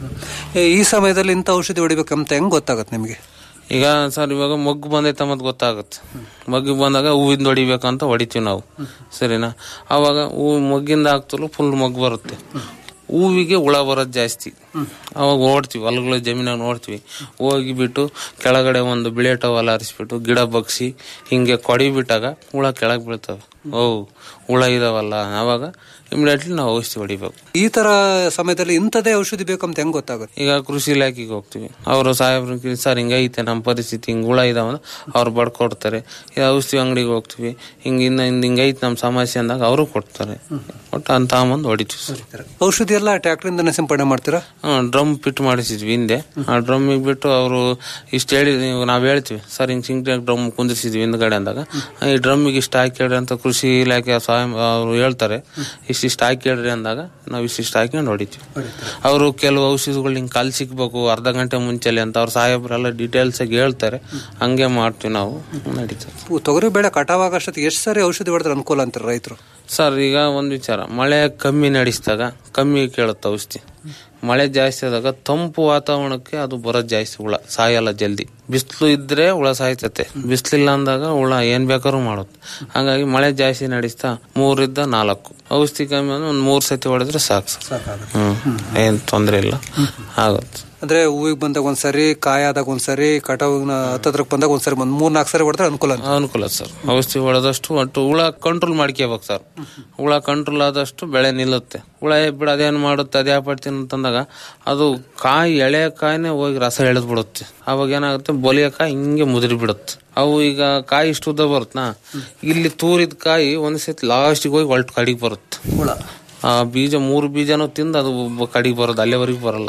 ಏ, ಈ ಸಮಯದಲ್ಲಿ ಇಂಥ ಔಷಧಿ ಹೊಡಿಬೇಕಂತ ಹೆಂಗ್ ಗೊತ್ತಾಗತ್ತೆ ನಿಮ್ಗೆ ಈಗ ಸರ್ ಇವಾಗ ಮೊಗ್ಗು ಬಂದೈತೆ ಮತ್ತೆ ಗೊತ್ತಾಗುತ್ತೆ ಮೊಗ್ಗು ಬಂದಾಗ ಹೂವಿಂದ ಹೊಡಿಬೇಕಂತ ಹೊಡಿತೀವಿ ನಾವು ಸರಿನಾ ಅವಾಗ ಹೂವು ಮೊಗ್ಗಿಂದ ಹಾಕ್ತಲು ಫುಲ್ ಮೊಗ್ಗು ಬರುತ್ತೆ ಹೂವಿಗೆ ಹುಳ ಬರೋದು ಜಾಸ್ತಿ ಅವಾಗ ಓಡ್ತೀವಿ ಹೊಲಗಳ ಜಮೀನಾಗ ನೋಡ್ತೀವಿ ಹೋಗಿ ಬಿಟ್ಟು ಕೆಳಗಡೆ ಒಂದು ಬಿಳೆ ಟವಲ್ ಹಾರಿಸ್ಬಿಟ್ಟು ಗಿಡ ಬಗ್ಸಿ ಹಿಂಗೆ ಕೊಡಿ ಬಿಟ್ಟಾಗ ಹುಳ ಕೆಳಗೆ ಬೀಳ್ತವೆ ಓ ಹುಳ ಇದಾವಲ್ಲ ಅವಾಗ ಇಮಿಡಿಯೇಟ್ಲಿ ನಾವು ಔಷಧಿ ಹೊಡಿಬೇಕು ಈ ತರ ಸಮಯದಲ್ಲಿ ಇಂಥದೇ ಔಷಧಿ ಬೇಕಂತ ಹೆಂಗ್ ಗೊತ್ತಾಗುತ್ತೆ ಈಗ ಕೃಷಿ ಇಲಾಖೆಗೆ ಹೋಗ್ತೀವಿ ಅವರು ಸಾಹೇಬ್ರು ಕೇಳಿ, ಸರ್ ಹಿಂಗೈತೆ ನಮ್ಮ ಪರಿಸ್ಥಿತಿ ಹಿಂಗ್ ಹುಳ ಇದಾವ ಅವ್ರು ಬಡ್ಕೊಡ್ತಾರೆ ಈಗ ಔಷಧಿ ಅಂಗಡಿಗೆ ಹೋಗ್ತೀವಿ ಹಿಂಗ ಇನ್ನ ಹಿಂಗ್ ಹಿಂಗೈತೆ ನಮ್ಮ ಸಮಸ್ಯೆ ಅಂದಾಗ ಅವರು ಕೊಡ್ತಾರೆ ಒಟ್ಟು ಅಂತ ಮುಂದೆ ಹೊಡಿತೀವಿ ಸರ್ ಔಷಧಿ ಎಲ್ಲ ಟ್ರ್ಯಾಕ್ಟರಿಂದನೇ ಸಿಂಪಡಣೆ ಮಾಡ್ತೀರಾ ಡ್ರಮ್ ಫಿಟ್ ಮಾಡಿಸಿದ್ವಿ ಹಿಂದೆ ಆ ಡ್ರಮ್ಮಿಗೆ ಬಿಟ್ಟು ಅವರು ಇಷ್ಟು ಹೇಳಿ ನೀವು ನಾವು ಹೇಳ್ತೀವಿ ಸರ್ ಹಿಂಗ್ ಸಿಂಕ್ ಡ್ರಮ್ ಕುಂದಿರ್ಸಿದ್ವಿ ಹಿಂದ್ಗಡೆ ಅಂದಾಗ ಈ ಡ್ರಮ್ಮಿಗೆ ಇಷ್ಟು ಹಾಕಿ ಅಂತ ಕೃಷಿ ಇಲಾಖೆ ಸಹಾಯ ಅವರು ಹೇಳ್ತಾರೆ ಇಷ್ಟಿಷ್ಟು ಹಾಕಿ ಹೇಳ್ರಿ ಅಂದಾಗ ನಾವು ಇಷ್ಟಿಷ್ಟು ಹಾಕೊಂಡು ಹೊಡಿತೀವಿ ಅವರು ಕೆಲವು ಔಷಧಿಗಳು ಹಿಂಗೆ ಕಾಲ್ ಸಿಗ್ಬೇಕು ಅರ್ಧ ಗಂಟೆ ಮುಂಚೆಲೆ ಅಂತ ಅವ್ರ ಸಾಹೇಬ್ರೆಲ್ಲ ಡೀಟೇಲ್ಸ್ ಆಗಿ ಹೇಳ್ತಾರೆ ಹಂಗೆ ಮಾಡ್ತೀವಿ ನಾವು ನಡೀತದೆ ತೊಗರಿ ಬೆಳೆ ಕಟಾವ್ ಆಗಷ್ಟೊತ್ತಿಗೆ ಎಷ್ಟು ಸಾರಿ ಔಷಧಿ ಹೊಡೆದ್ರೆ ಅನುಕೂಲ ಅಂತಾರೆ ರೈತರು ಸರ್ ಈಗ ಒಂದು ವಿಚಾರ ಮಳೆ ಕಮ್ಮಿ ನಡೆಸಿದಾಗ ಕಮ್ಮಿ ಕೇಳುತ್ತೆ ಔಷಧಿ ಮಳೆ ಜಾಸ್ತಿ ಆದಾಗ ತಂಪು ವಾತಾವರಣಕ್ಕೆ ಅದು ಬರೋದು ಜಾಸ್ತಿ ಹುಳ ಸಾಯಲ್ಲ ಜಲ್ದಿ ಬಿಸಿಲು ಇದ್ರೆ ಹುಳ ಸಾಯ್ತತೆ ಬಿಸಿಲಿಲ್ಲ ಅಂದಾಗ ಹುಳ ಏನ್ ಬೇಕಾದ್ರೂ ಮಾಡುತ್ತೆ ಹಂಗಾಗಿ ಮಳೆ ಜಾಸ್ತಿ ನಡೆಸ್ತಾ ಮೂರಿಂದ ನಾಲ್ಕು ಔಷಧಿ ಕಮ್ಮಿ ಅಂದ್ರೆ ಒಂದ್ ಮೂರ್ ಸತಿ ಹೊಡೆದ್ರೆ ಸಾಕು ಸರ್ ಹ್ಮ್ ಏನ್ ತೊಂದ್ರೆ ಇಲ್ಲ ಆಗುತ್ತೆ ಅಂದ್ರೆ ಹೂವಿಗೆ ಬಂದಾಗ ಒಂದ್ಸರಿ ಕಾಯಿ ಆದಾಗ ಒಂದ್ಸರಿ ಕಟಾವಿನ ಹತ್ತತ್ರಕ್ಕೆ ಬಂದಾಗ ಒಂದ್ಸರಿ ಒಂದ್ ಮೂರ್ ನಾಲ್ಕು ಸರಿ ಹೊಡೆದ್ರೆ ಅನುಕೂಲ ಅಂತ ಅನುಕೂಲ ಸರ್ ಔಷಧಿ ಹೊಡೆದಷ್ಟು ಒಟ್ಟು ಹುಳ ಕಂಟ್ರೋಲ್ ಮಾಡ್ಕೋಬೇಕು ಸರ್ ಹುಳ ಕಂಟ್ರೋಲ್ ಆದಷ್ಟು ಬೆಳೆ ನಿಲ್ಲುತ್ತೆ ಹುಳ ಬಿಡ ಅದೇನು ಮಾಡುತ್ತೆ ಅದೇ ಪಡ್ತೀನಿ ಅಂತಂದಾಗ ಅದು ಕಾಯಿ ಎಳೆ ಕಾಯಿನೇ ಹೋಗಿ ರಸ ಎಳೆದ್ ಬಿಡುತ್ತೆ ಅವಾಗ ಏನಾಗುತ್ತೆ ಬಲಿಯ ಕಾಯಿ ಹಿಂಗೆ ಮುದುರಿ ಬಿಡುತ್ತೆ ಅವು ಈಗ ಕಾಯಿ ಇಷ್ಟು ಉದ್ದ ಬರುತ್ತಾ ಇಲ್ಲಿ ತೂರಿದ ಕಾಯಿ ಒಂದ್ಸತಿ ಲಾಸ್ಟಿಗೆ ಹೋಗಿ ಒಳ್ಟ್ ಕಡಿಗೆ ಬರುತ್ತೆ ಆ ಬೀಜ ಮೂರು ಬೀಜನೂ ತಿಂದು ಅದು ಕಡಿಗೆ ಬರೋದು ಅಲ್ಲಿವರೆಗೂ ಬರಲ್ಲ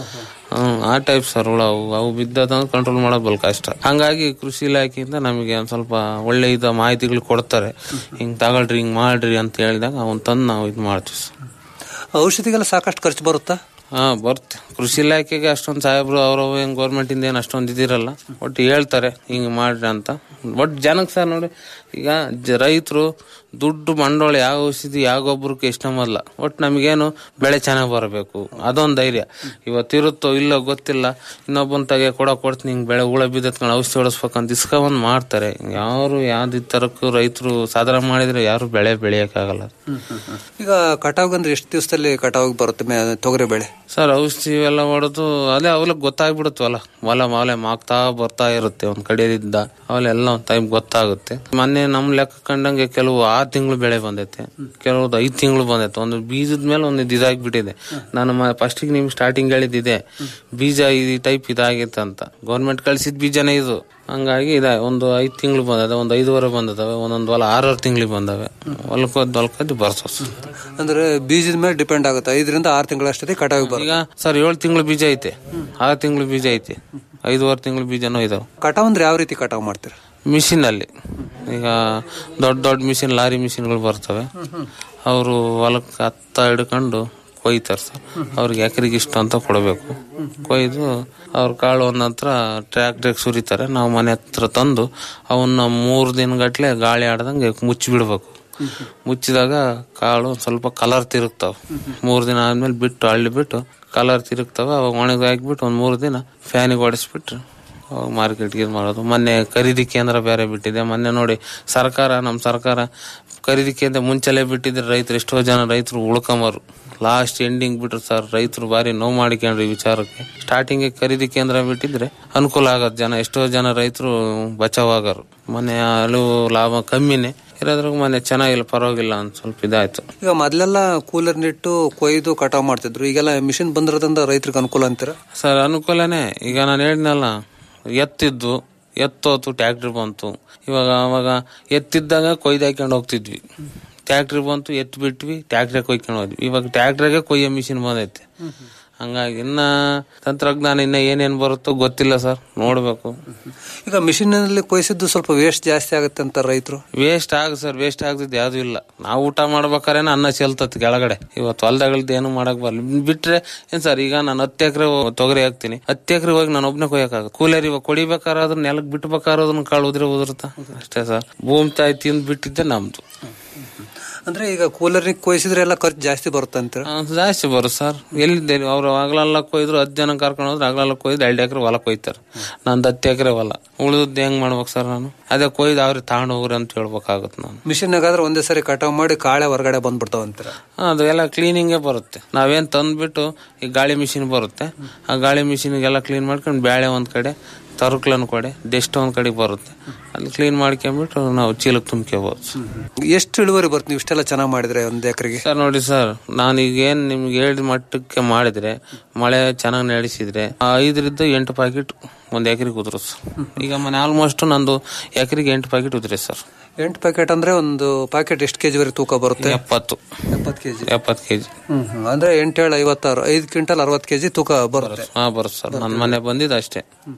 ಹ್ಮ್ ಆ ಟೈಪ್ ಸರ್ ಹುಳ ಅವು ಅವು ಬಿದ್ದದ ಕಂಟ್ರೋಲ್ ಮಾಡೋದು ಬಲ್ ಕಷ್ಟ ಹಂಗಾಗಿ ಕೃಷಿ ಇಲಾಖೆಯಿಂದ ನಮಗೆ ಒಂದ್ ಸ್ವಲ್ಪ ಒಳ್ಳೆ ಇದ ಮಾಹಿತಿಗಳು ಕೊಡ್ತಾರೆ ಹಿಂಗ್ ತಗೊಳ್ರಿ ಹಿಂಗ್ ಮಾಡ್ರಿ ಅಂತ ಹೇಳಿದಾಗ ಅವನ್ ತಂದು ನಾವು ಇದು ಮಾಡ್ತೀವಿ ಸರ್ ಔಷಧಿಗೆಲ್ಲ ಸಾಕಷ್ಟು ಖರ್ಚು ಬರುತ್ತಾ ಹಾ ಬರುತ್ತೆ ಕೃಷಿ ಇಲಾಖೆಗೆ ಅಷ್ಟೊಂದು ಸಾಹೇಬ್ರು ಅವ್ರ ಏನ್ ಗೌರ್ಮೆಂಟ್ ಇಂದ ಏನು ಅಷ್ಟೊಂದು ಇದಿರಲ್ಲ ಒಟ್ಟು ಹೇಳ್ತಾರೆ ಹಿಂಗ್ ಮಾಡ್ರಿ ಅಂತ ಒಟ್ಟು ಜನಕ್ಕೆ ಸರ್ ನೋಡಿ ಈಗ ರೈತರು ದುಡ್ಡು ಬಂಡವಾಳ ಯಾವ ಔಷಧಿ ಯಾವ ಗೊಬ್ಬರಕ್ಕೆ ಇಷ್ಟ ಮೊದಲ ಒಟ್ಟು ನಮಗೇನು ಬೆಳೆ ಚೆನ್ನಾಗಿ ಬರಬೇಕು ಅದೊಂದು ಧೈರ್ಯ ಇವತ್ತಿರುತ್ತೋ ಇಲ್ಲೋ ಗೊತ್ತಿಲ್ಲ ಇನ್ನೊಬ್ಬನ ತಗೆ ಕೊಡ ಕೊಡ್ತೀನಿ ಹಿಂಗ್ ಬೆಳೆ ಹುಳ ಬಿದ್ದತ್ಕೊಂಡು ಔಷಧಿ ಹೊಡಿಸ್ಬೇಕಂತ ಇಸ್ಕೊಂಡ್ ಮಾಡ್ತಾರೆ ಯಾರು ಯಾವ್ದು ತರಕ್ಕೂ ರೈತರು ಸಾಧನೆ ಮಾಡಿದ್ರೆ ಯಾರು ಬೆಳೆ ಬೆಳೆಯಕ್ಕಾಗಲ್ಲ ಈಗ ಕಟಾವ್ ಅಂದ್ರೆ ಎಷ್ಟು ದಿವಸದಲ್ಲಿ ಕಟಾವ್ ಬರುತ್ತೆ ಮೇ- ತೊಗರಿ ಬೆಳೆ ಸರ್ ಔಷಧಿ ಎಲ್ಲ ಹೊಡೆದು ಅದೇ ಅವಲ ಗೊತ್ತಾಗ್ಬಿಡುತ್ತವಲ್ಲ ಹೊಲ ಮಾಲೆ ಮಾಗ್ತಾ ಬರ್ತಾ ಇರುತ್ತೆ ಒಂದ್ ಕಡೆಯಿಂದ ಅವೆಲ್ಲ ಒಂದ್ ಟೈಮ್ ಗೊತ್ತಾಗುತ್ತೆ ಮೊನ್ನೆ ನಮ್ ಲೆಕ್ಕ ಕಂಡಂಗೆ ಕೆಲವು ಆರ್ ತಿಂಗಳು ಬೆಳೆ ಬಂದೈತೆ ಕೆಲವ್ದು ಐದ್ ತಿಂಗಳು ಬಂದೈತೆ ಒಂದು ಬೀಜದ ಮೇಲೆ ಒಂದು ಇದಾಗ್ಬಿಟ್ಟಿದೆ ನಾನು ಫಸ್ಟಿಗೆ ನಿಮ್ಗೆ ಸ್ಟಾರ್ಟಿಂಗ್ ಹೇಳಿದ್ದಿದೆ ಬೀಜ ಈ ಟೈಪ್ ಇದಾಗಿತ್ತು ಅಂತ ಗೌರ್ಮೆಂಟ್ ಕಳ್ಸಿದ ಬೀಜನೇ ಇದು ಹಂಗಾಗಿ ಇದ ಒಂದು ಐದ್ ತಿಂಗಳು ಬಂದದ ಒಂದು ಐದುವರೆ ಬಂದದವೆ ಒಂದೊಂದು ಹೊಲ ಆರಾರು ತಿಂಗಳಿಗೆ ಬಂದವೆ ಹೊಲಕ್ಕದ್ದು ಹೊಲಕ್ಕದ್ದು ಬರ್ತವೆ ಅಂದ್ರೆ ಬೀಜದ ಮೇಲೆ ಡಿಪೆಂಡ್ ಆಗುತ್ತೆ ಐದರಿಂದ ಆರು ತಿಂಗಳಷ್ಟೇ ಕಟಾವ್ ಬರುತ್ತೆ ಈಗ ಸರ್ ಏಳು ತಿಂಗಳು ಬೀಜ ಐತೆ ಆರು ತಿಂಗಳು ಬೀಜ ಐತೆ ಐದುವರೆ ತಿಂಗಳು ಬೀಜನೂ ಇದಾವೆ ಕಟಾವ್ ಅಂದ್ರೆ ಯಾವ ರೀತಿ ಕಟಾವ್ ಮಾಡ್ತೀರಾ ಮಿಷಿನ್ ಅಲ್ಲಿ ಈಗ ದೊಡ್ಡ ದೊಡ್ಡ ಮಿಷಿನ್ ಲಾರಿ ಮಿಷಿನ್ಗಳು ಬರ್ತವೆ ಅವರು ಹೊಲಕ್ಕೆ ಹತ್ತ ಹಿಡ್ಕೊಂಡು ಕೊಯ್ತಾರೆ ಸರ್ ಅವ್ರಿಗೆ ಎಕರೆಗೆ ಇಷ್ಟು ಅಂತ ಕೊಡಬೇಕು ಕೊಯ್ದು ಅವ್ರ ಕಾಳು ಒಂದ್ ಹತ್ರ ಟ್ರ್ಯಾಕ್ಟ್ರಿಗೆ ಸುರಿತಾರೆ ನಾವು ಮನೆ ಹತ್ರ ತಂದು ಅವನ್ನ ಮೂರು ದಿನ ಗಟ್ಲೆ ಗಾಳಿ ಆಡ್ದಂಗೆ ಮುಚ್ಚಿ ಬಿಡ್ಬೇಕು ಮುಚ್ಚಿದಾಗ ಕಾಳು ಒಂದ್ ಸ್ವಲ್ಪ ಕಲರ್ ತಿರುಗ್ತಾವ ಮೂರ್ ದಿನ ಆದ್ಮೇಲೆ ಬಿಟ್ಟು ಹಳ್ಳಿ ಬಿಟ್ಟು ಕಲರ್ ತಿರುಗ್ತಾವ ಅವಾಗ ಒಣಗಿ ಹಾಕ್ಬಿಟ್ಟು ಒಂದ್ ಮೂರ್ ದಿನ ಫ್ಯಾನಿಗೆ ಹೊಡೆಸ್ಬಿಟ್ರೆ ಮಾರ್ಕೆಟ್ಗೆ ಮಾಡೋದು ಮೊನ್ನೆ ಖರೀದಿ ಕೇಂದ್ರ ಬೇರೆ ಬಿಟ್ಟಿದೆ ಮೊನ್ನೆ ನೋಡಿ ಸರ್ಕಾರ ನಮ್ಮ ಸರ್ಕಾರ ಖರೀದಿ ಕೇಂದ್ರ ಮುಂಚೆಲೆ ಬಿಟ್ಟಿದ್ರೆ ರೈತರು ಎಷ್ಟೋ ಜನ ರೈತರು ಉಳ್ಕೊಂಬರು ಲಾಸ್ಟ್ ಎಂಡಿಂಗ್ ಬಿಟ್ರು ಸರ್ ರೈತರು ಬಾರಿ ನೋವು ಮಾಡಿಕೊಂಡ್ರಿ ಈ ವಿಚಾರಕ್ಕೆ ಸ್ಟಾರ್ಟಿಂಗ್ ಖರೀದಿ ಕೇಂದ್ರ ಬಿಟ್ಟಿದ್ರೆ ಅನುಕೂಲ ಆಗೋದು ಜನ ಎಷ್ಟೋ ಜನ ರೈತರು ಬಚಾವ್ ಆಗೋರು ಮೊನ್ನೆ ಹಲವು ಲಾಭ ಕಮ್ಮಿನೇ ಇರೋದ್ರಾಗ ಮೊನ್ನೆ ಚೆನ್ನಾಗಿಲ್ಲ ಪರವಾಗಿಲ್ಲ ಅಂತ ಸ್ವಲ್ಪ ಇದಾಯ್ತು ಈಗ ಮೊದ್ಲೆಲ್ಲ ಕೂಲರ್ ನಿಟ್ಟು ಕೊಯ್ದು ಕಟಾವ್ ಮಾಡ್ತಿದ್ರು ಈಗೆಲ್ಲ ಮಿಷಿನ್ ಬಂದಿರೋದ್ರಿಂದ ರೈತರಿಗೆ ಅನುಕೂಲ ಅಂತೀರಾ ಸರ್ ಅನುಕೂಲನೇ ಈಗ ನಾನು ಹೇಳಿದ್ನಲ್ಲ ಎತ್ತಿದ್ದು ಎತ್ತೋತು ಟ್ಯಾಕ್ಟ್ರಿ ಬಂತು ಇವಾಗ ಅವಾಗ ಎತ್ತಿದ್ದಾಗ ಕೊಯ್ದು ಹಾಕೊಂಡು ಹೋಗ್ತಿದ್ವಿ ಟ್ಯಾಕ್ಟ್ರಿ ಬಂತು ಎತ್ತು ಬಿಟ್ವಿ ಟ್ಯಾಕ್ಟ್ರಿ ಕೊಯ್ಕೊಂಡು ಹೋದ್ವಿ ಇವಾಗ ಟ್ಯಾಕ್ಟ್ರಿಗೆ ಕೊಯ್ಯೋ ಮಿಷಿನ್ ಬಂದೈತೆ ಹಂಗಾಗಿ ಇನ್ನ ತಂತ್ರಜ್ಞಾನ ಇನ್ನ ಏನೇನ್ ಬರುತ್ತೋ ಗೊತ್ತಿಲ್ಲ ಸರ್ ನೋಡ್ಬೇಕು ಈಗ ಮಿಷಿನ್ ನಲ್ಲಿ ಕೊಯ್ಸಿದ್ದು ಸ್ವಲ್ಪ ವೇಸ್ಟ್ ಜಾಸ್ತಿ ಆಗುತ್ತೆ ಅಂತ ರೈತರು ವೇಸ್ಟ್ ಆಗ ಸರ್ ವೇಸ್ಟ್ ಆಗ್ತಿದ್ ಯಾವ್ದು ಇಲ್ಲ ನಾವು ಊಟ ಮಾಡ್ಬೇಕಾರೇನ ಅನ್ನ ಚೆಲ್ತತ್ ಕೆಳಗಡೆ ಇವತ್ತು ಹೊಲ್ದಾಗಲ್ದು ಏನು ಮಾಡಕ್ ಬರಲ್ಲ ಬಿಟ್ರೆ ಏನ್ ಸರ್ ಈಗ ನಾನು ಹತ್ತು ಎಕರೆ ತೊಗರಿ ಹಾಕ್ತೀನಿ ಹತ್ತು ಎಕರೆ ಹೋಗಿ ನಾನು ಒಬ್ನೇ ಕೊಯ್ಯಕ್ಕಾಗ ಕೂಲರ್ ಇವಾಗ ಕೊಡಿಬೇಕಾದ್ರೆ ನೆಲಕ್ ಬಿಟ್ಬೇಕಾದ್ರೆ ಅದನ್ನ ಕಾಳು ಉದ್ರಿ ಉದುರುತ್ತಾ ಅಷ್ಟೇ ಸರ್ ಭೂಮಿ ತಾಯಿ ತಿಂದ್ ಬಿಟ್ಟಿದ್ದೆ ನಮ್ದು ಅಂದ್ರೆ ಈಗ ಕೂಲರ್ ಕೊಯ್ಸಿದ್ರೆ ಎಲ್ಲ ಖರ್ಚು ಜಾಸ್ತಿ ಬರುತ್ತೆ ಅಂತೀರಾ ಆ, ಜಾಸ್ತಿ ಬರುತ್ತೆ ಸರ್ ಎಲ್ಲಿದ್ದೆ ಅವ್ರು ಆಗ್ಲೆಲ್ಲ ಕೊಯ್ದ್ರು ಹತ್ತು ಜನ ಕರ್ಕೊಂಡು ಹೋದ್ರೆ ಆಗ್ಲೆಲ್ಲ ಕೊಯ್ದು ಎರಡು ಎಕರೆ ಹೊಲ ಕೊಯ್ತಾರೆ ನಂದು ಹತ್ತು ಎಕರೆ ಹೊಲ ಉಳಿದದ್ದು ಹೆಂಗ್ ಮಾಡ್ಬೇಕು ಸರ್ ನಾನು ಅದೇ ಕೊಯ್ದು ಅವ್ರಿಗೆ ತಗೊಂಡು ಹೋಗ್ರಿ ಅಂತ ಹೇಳ್ಬೇಕಾಗುತ್ತೆ ನಾನು ಮಿಷಿನ್ ಆದ್ರೆ ಒಂದೇ ಸರಿ ಕಟಾವ್ ಮಾಡಿ ಕಾಳೆ ಹೊರಗಡೆ ಬಂದ್ಬಿಡ್ತಾವ ಅಂತೀರಾ ಅದು ಎಲ್ಲ ಕ್ಲೀನಿಂಗೇ ಬರುತ್ತೆ ನಾವೇನ್ ತಂದ್ಬಿಟ್ಟು ಈ ಗಾಳಿ ಮಿಷಿನ್ ಬರುತ್ತೆ ಆ ಗಾಳಿ ಮಿಷಿನ್ಗೆಲ್ಲ ಕ್ಲೀನ್ ಮಾಡ್ಕೊಂಡು ಬ್ಯಾಳೆ ಒಂದ್ ಕಡೆ ತರುಕ್ಲನ್ ಕಡೆ ಡೆಸ್ಟ್ ಒಂದ್ ಕಡೆ ಬರುತ್ತೆ ಅಲ್ಲಿ ಕ್ಲೀನ್ ಮಾಡ್ಕೊಂಡ್ಬಿಟ್ಟು ನಾವು ಚೀಲಕ್ಕೆ ತುಂಬ್ಕೋಬಹುದು ಎಷ್ಟು ಇಳುವರಿ ಬರುತ್ತೆ ನೀವು ಇಷ್ಟೆಲ್ಲ ಚೆನ್ನಾಗಿ ಮಾಡಿದ್ರೆ ಒಂದ್ ಎಕರೆಗೆ ಸರ್ ನೋಡಿ ಸರ್ ನಾನು ಈಗ ಏನ್ ನಿಮ್ಗೆ ಹೇಳಿದ ಮಟ್ಟಕ್ಕೆ ಮಾಡಿದ್ರೆ ಮಳೆ ಚೆನ್ನಾಗಿ ನಡೆಸಿದ್ರೆ ಆ ಐದರಿಂದ ಎಂಟು ಪ್ಯಾಕೆಟ್ ಒಂದ್ ಎಕರೆಗೆ ಉದುರು ಈಗ ಮನೆ ಆಲ್ಮೋಸ್ಟ್ ನಂದು ಎಕರೆಗೆ ಎಂಟು ಪ್ಯಾಕೆಟ್ ಉದ್ರಿ ಸರ್ ಎಂಟು ಪ್ಯಾಕೆಟ್ ಅಂದ್ರೆ ಒಂದು ಪ್ಯಾಕೆಟ್ ಎಷ್ಟು ಕೆಜಿ ವರೆಗೆ ತೂಕ ಬರುತ್ತೆ ಎಪ್ಪತ್ತು ಎಪ್ಪತ್ತು ಕೆಜಿ ಎಪ್ಪತ್ತು ಕೆಜಿ ಹ್ಮ್ ಹ್ಮ್. ಅಂದ್ರೆ ಎಂಟೇಳು ಐವತ್ತಾರು ಐದು ಕ್ವಿಂಟಲ್ ಅರವತ್ತು ಕೆಜಿ ತೂಕ ಬರುತ್ತೆ ಹಾ ಬರುತ್ತೆ ಸರ್ ನನ್ನ ಮನೆ ಬಂದಿದ್ದು ಅಷ್ಟೇ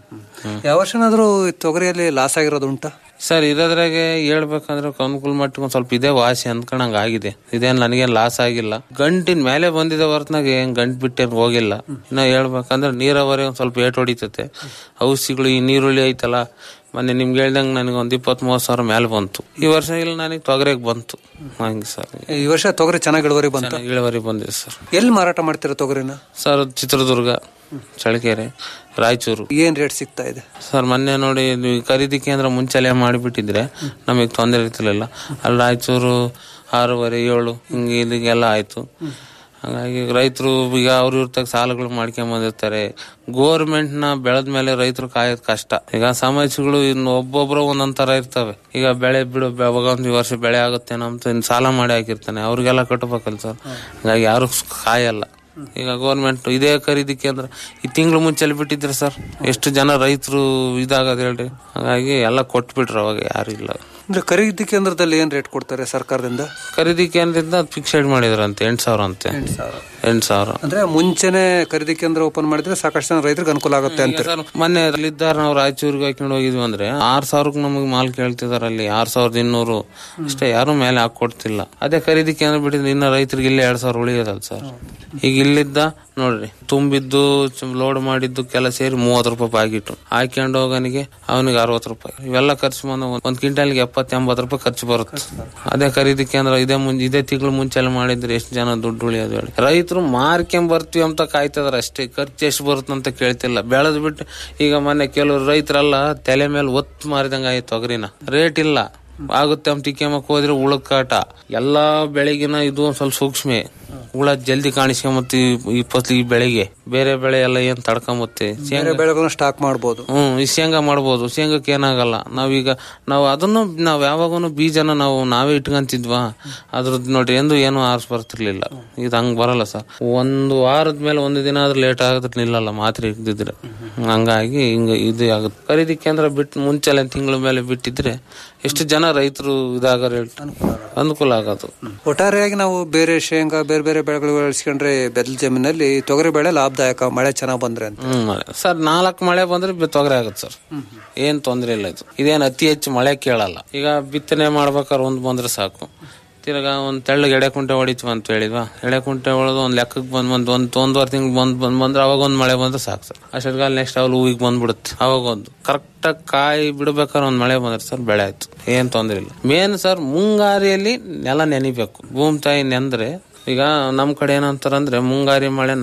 ಯಾವ ವರ್ಷನಾದ್ರೂ ಈ ತೊಗರಿಯಲ್ಲಿ ಲಾಸ್ ಆಗಿರೋದು ಉಂಟಾ ಸರ್ ಇರೋದ್ರಾಗೆ ಹೇಳ್ಬೇಕಂದ್ರೆ ಅನುಕೂಲ ಮಟ್ಟಿಗೆ ಒಂದ್ ಸ್ವಲ್ಪ ಇದೇ ವಾಸಿ ಅಂದ್ಕೊಂಡಂಗ ಆಗಿದೆ ಇದೇನ್ ನನಗೇನ್ ಲಾಸ್ ಆಗಿಲ್ಲ ಗಂಟಿನ ಮೇಲೆ ಬಂದಿದೆ ಹೊರತ್ನಾಗ ಏನ್ ಗಂಟ್ ಬಿಟ್ಟೇನ್ ಹೋಗಿಲ್ಲ ಇನ್ನ ಹೇಳ್ಬೇಕಂದ್ರೆ ನೀರಾವರಿ ಒಂದ್ ಸ್ವಲ್ಪ ಏಟ್ ಹೊಡಿತೈತೆ ಔಷಧಿಗಳು ಈ ನೀರುಳ್ಳಿ ಐತಲ್ಲ ಮೊನ್ನೆ ನಿಮ್ಗೆ ಹೇಳ್ದಂಗೆ ನನಗೆ ಒಂದ್ ಇಪ್ಪತ್ತ್ ಮೂವತ್ತು ಸಾವಿರ ಮೇಲೆ ಬಂತು ಈ ವರ್ಷ ಇಲ್ಲ ನನಗೆ ತೊಗರೆಗೆ ಬಂತು ಹಂಗೆ ಸರ್ ಈ ವರ್ಷ ತೊಗರಿ ಚೆನ್ನಾಗಿ ಇಳುವರಿ ಬಂತ ಚೆನ್ನಾಗಿ ಇಳುವರಿ ಬಂದಿದೆ ಸರ್ ಎಲ್ಲಿ ಮಾರಾಟ ಮಾಡ್ತೀರಾ ತೊಗರಿನ ಸರ್ ಚಿತ್ರದುರ್ಗ ಚಳ್ಳಕೆರೆ ರಾಯಚೂರು ಏನ್ ರೇಟ್ ಸಿಗ್ತಾ ಇದೆ ಸರ್ ಮೊನ್ನೆ ನೋಡಿ ಇದು ಖರೀದಿ ಕೇಂದ್ರ ಮುಂಚೆಲೆ ಮಾಡಿಬಿಟ್ಟಿದ್ರೆ ನಮಗೆ ತೊಂದರೆ ಇರ್ತಿರ್ಲಿಲ್ಲ ಅಲ್ಲಿ ರಾಯಚೂರು ಆರೂವರೆ ಏಳು ಹಿಂಗೆ ಇಲ್ಲಿಗೆಲ್ಲ ಆಯ್ತು ಹಾಗಾಗಿ ರೈತರು ಈಗ ಅವ್ರ ಇವ್ರ ತಗ ಸಾಲಗಳು ಮಾಡ್ಕೊಂಡ್ ಬಂದಿರ್ತಾರೆ ಗೋರ್ಮೆಂಟ್ ನ ಬೆಳೆದ ಮೇಲೆ ರೈತರು ಕಾಯೋದ್ ಕಷ್ಟ ಈಗ ಸಮಸ್ಯೆಗಳು ಇನ್ನು ಒಬ್ಬೊಬ್ರು ಒಂದೊಂದ್ ತರ ಇರ್ತವೆ ಈಗ ಬೆಳೆ ಬಿಡು ಬೆ- ಅವಾಗ ಒಂದ್ ಈ ವರ್ಷ ಬೆಳೆ ಆಗುತ್ತೇನೋ ಅಂತ ಇನ್ನು ಸಾಲ ಮಾಡಿ ಹಾಕಿರ್ತಾನೆ ಅವ್ರಿಗೆಲ್ಲ ಕಟ್ಟಬೇಕಲ್ಲ ಸರ್ ಹಾಗಾಗಿ ಯಾರು ಕಾಯಲ್ಲ ಈಗ ಗೌರ್ಮೆಂಟ್ ಇದೇ ಖರೀದಿ ಕೇಂದ್ರ ಈ ತಿಂಗಳು ಮುಂಚೆಲ್ಲಿ ಬಿಟ್ಟಿದ್ರೆ ಸರ್ ಎಷ್ಟು ಜನ ರೈತರು ಇದಾಗದ ಹೇಳ್ರಿ ಹಾಗಾಗಿ ಎಲ್ಲ ಕೊಟ್ಬಿಟ್ರು ಅವಾಗ ಯಾರು ಇಲ್ಲ ಅಂದ್ರೆ ಖರೀದಿ ಕೇಂದ್ರದಲ್ಲಿ ಏನ್ ರೇಟ್ ಕೊಡ್ತಾರೆ ಸರ್ಕಾರದಿಂದ ಖರೀದಿ ಕೇಂದ್ರದಿಂದ ಫಿಕ್ಸೆಡ್ ಮಾಡಿದ್ರಂತೆ ಎಂಟು ಸಾವಿರ ಅಂತೆ ಎಂಟು ಸಾವಿರ ಅಂದ್ರೆ ಮುಂಚೆನೆ ಖರೀದಿ ಕೇಂದ್ರ ಓಪನ್ ಮಾಡಿದ್ರೆ ಸಾಕಷ್ಟು ಜನ ರೈತರಿಗೆ ಅನುಕೂಲ ಆಗುತ್ತೆ ಅಂತ ಸರ್, ಮೊನ್ನೆ ಅಲ್ಲಿದ್ದಾರ ನಾವು ರಾಯಚೂರಿಗೆ ಹಾಕೊಂಡು ಹೋಗಿದ್ವಿ ಅಂದ್ರೆ ಆರ್ ಸಾವಿರಕ್ಕೆ ನಮಗೆ ಮಾಲ್ ಕೇಳ್ತಿದಾರೆ ಅಲ್ಲಿ ಆರ್ ಸಾವಿರದ ಇನ್ನೂರು ಅಷ್ಟೇ ಯಾರು ಮೇಲೆ ಹಾಕೊಡ್ತಿಲ್ಲ ಅದೇ ಖರೀದಿ ಕೇಂದ್ರ ಬಿಟ್ಟಿದ್ರೆ ಇನ್ನ ರೈತರಿಗೆ ಇಲ್ಲೇ ಎರಡ್ ಸಾವಿರ ಉಳಿಯೋದಲ್ಲ ಸರ್ ಈಗ ಇಲ್ಲಿದ್ದ ನೋಡ್ರಿ ತುಂಬಿದ್ದು ಲೋಡ್ ಮಾಡಿದ್ದು ಕೆಲ ಸೇರಿ ಮೂವತ್ತು ರೂಪಾಯಿ ಪ್ಯಾಕೆಟ್ ಹಾಕೊಂಡು ಹೋಗನಿಗೆ ಅವನಿಗೆ ಅರವತ್ತು ರೂಪಾಯಿ ಇವೆಲ್ಲ ಖರ್ಚು ಬಂದ ಒಂದ್ ಕ್ವಿಂಟಲ್ಗೆ ಎಪ್ಪತ್ತು ಎಂಬತ್ತು ರೂಪಾಯಿ ಖರ್ಚು ಬರುತ್ತೆ ಅದೇ ಖರೀದಿ ಕೇಂದ್ರ ಇದೇ ಮುಂಚೆ ಇದೇ ತಿಂಗಳು ಮುಂಚೆ ಎಲ್ಲ ಮಾಡಿದ್ರೆ ಎಷ್ಟು ಜನ ದುಡ್ಡು ಉಳಿಯೋದು ಹೇಳಿ ರೈತರು ಮಾರ್ಕೊಂಡ್ ಬರ್ತೀವಿ ಅಂತ ಕಾಯ್ತಿದಾರೆ ಅಷ್ಟೇ ಖರ್ಚು ಎಷ್ಟು ಬರುತ್ತೆ ಅಂತ ಕೇಳ್ತಿಲ್ಲ ಬೆಳೆದ್ ಬಿಟ್ಟು ಈಗ ಮೊನ್ನೆ ಕೆಲವರು ರೈತರೆಲ್ಲ ತಲೆ ಮೇಲೆ ಒತ್ತು ಮಾರಿದಂಗ ಆಯ್ತು ತೊಗರಿನ ರೇಟ್ ಇಲ್ಲ ಆಗುತ್ತೆ ಅಂತ ಟಿಕೆಮಕ್ ಹೋದ್ರೆ ಉಳಕಾಟ ಎಲ್ಲಾ ಬೆಳೆಗಿನ ಇದು ಒಂದ್ ಸ್ವಲ್ಪ ಸೂಕ್ಷ್ಮೆ ಹುಳ ಜಲ್ದಿ ಕಾಣಿಸ್ಕೊಂಬತ್ತಿ ಈ ಫಸಲು ಈ ಬೆಳೆಗೆ ಬೇರೆ ಬೆಳೆ ಎಲ್ಲ ಏನ್ ತಡ್ಕೊಂಬತ್ತೆ ಬೇರೆ ಬೆಳೆಗಳನ್ನ ಸ್ಟಾಕ್ ಮಾಡ್ಬೋದು ಹ್ಮ್ ಈ ಶೇಂಗಾ ಮಾಡ್ಬೋದು ಶೇಂಗಕ್ಕೆ ಏನಾಗಲ್ಲ ನಾವೀಗ ನಾವು ಅದನ್ನು ನಾವ್ ಯಾವಾಗೂ ಬೀಜನ ನಾವು ನಾವೇ ಇಟ್ಕೊಂತಿದ್ವಾ ಅದ್ರದ್ದು ನೋಡ್ರಿ ಎಂದು ಏನು ಆರ್ಸ್ ಬರ್ತಿರ್ಲಿಲ್ಲ ಇದು ಹಂಗ್ ಬರಲ್ಲ ಸರ್ ಒಂದು ವಾರದ ಮೇಲೆ ಒಂದು ದಿನ ಆದ್ರೂ ಲೇಟ್ ಆಗಿದ್ರೆ ನಿಲ್ಲಲ್ಲ ಮಾತ್ರೆ ಇದ್ದಿದ್ರೆ ಹಂಗಾಗಿ ಹಿಂಗ ಇದು ಆಗುತ್ತೆ ಖರೀದಿ ಕೇಂದ್ರ ಬಿಟ್ಟು ಮುಂಚೆಲ್ಲ ತಿಂಗಳ ಮೇಲೆ ಬಿಟ್ಟಿದ್ರೆ ಎಷ್ಟು ಜನ ರೈತರು ಇದಾಗಾರ ಹೇಳಿ ಅನುಕೂಲ ಆಗೋದು ಒಟ್ಟಾರೆಯಾಗಿ ನಾವು ಬೇರೆ ಶೇಂಗಾ ಬೇರೆ ಬೇರೆ ಬೆಳೆಗಳು ಬೆಳೆಸ್ಕೊಂಡ್ರೆ ಬೆದಲ್ ಜಮೀನಲ್ಲಿ ತೊಗರಿ ಬೆಳೆ ಲಾಭದಾಯಕ ಮಳೆ ಚೆನ್ನಾಗ್ ಬಂದ್ರೆ ಅಂತ ಹ್ಮ್ ಮಳೆ ಸರ್ ನಾಲ್ಕು ಮಳೆ ಬಂದ್ರೆ ಬಿ- ತೊಗರೆ ಆಗುತ್ತೆ ಸರ್ ಏನ್ ತೊಂದ್ರೆ ಇಲ್ಲ ಇದು ಇದೇನ್ ಅತಿ ಹೆಚ್ಚು ಮಳೆ ಕೇಳಲ್ಲ ಈಗ ಬಿತ್ತನೆ ಮಾಡ್ಬೇಕಾದ್ರೆ ಒಂದ್ ಬಂದ್ರೆ ಸಾಕು ತಿರ್ಗಾ ಒಂದ್ ತೆಳ್ಳಗೆ ಎಡೆ ಕುಂಟೆ ಹೊಡಿತೀವಿ ಅಂತ ಹೇಳಿದ್ವಾ ಎಡೆ ಕುಂಟೆ ಹೊಡೆದು ಒಂದ್ ಲೆಕ್ಕಕ್ಕೆ ಬಂದ್ ಒಂದ್ ಒಂದ್ ಒಂದ್ವರೆ ತಿಂಗಳು ಬಂದ್ ಬಂದ್ ಬಂದ್ರೆ ಅವಾಗ ಒಂದ್ ಮಳೆ ಬಂದ್ರೆ ಸಾಕು ಸರ್ ಅಷ್ಟೊತ್ತಿಗೆ ನೆಕ್ಸ್ಟ್ ಅವ್ರು ಹೂವಿಗೆ ಬಂದ್ಬಿಡುತ್ತೆ ಅವಾಗ ಒಂದು ಕರೆಕ್ಟಾಗಿ ಕಾಯಿ ಬಿಡ್ಬೇಕಾದ್ರೆ ಒಂದ್ ಮಳೆ ಬಂದ್ರೆ ಸರ್ ಬೆಳೆ ಆಯ್ತು ಏನ್ ತೊಂದ್ರೆ ಇಲ್ಲ ಮೇನ್ ಸರ್ ಮುಂಗಾರಿಯಲ್ಲಿ ನೆಲ ನೆನಿಬೇಕು ಭೂಮಿ ತಾಯಿ ನೆಂದ್ರೆ ಈಗ ನಮ್ ಕಡೆ ಏನಂತಾರಂದ್ರೆ ಮುಂಗಾರಿ ಮಳೆನ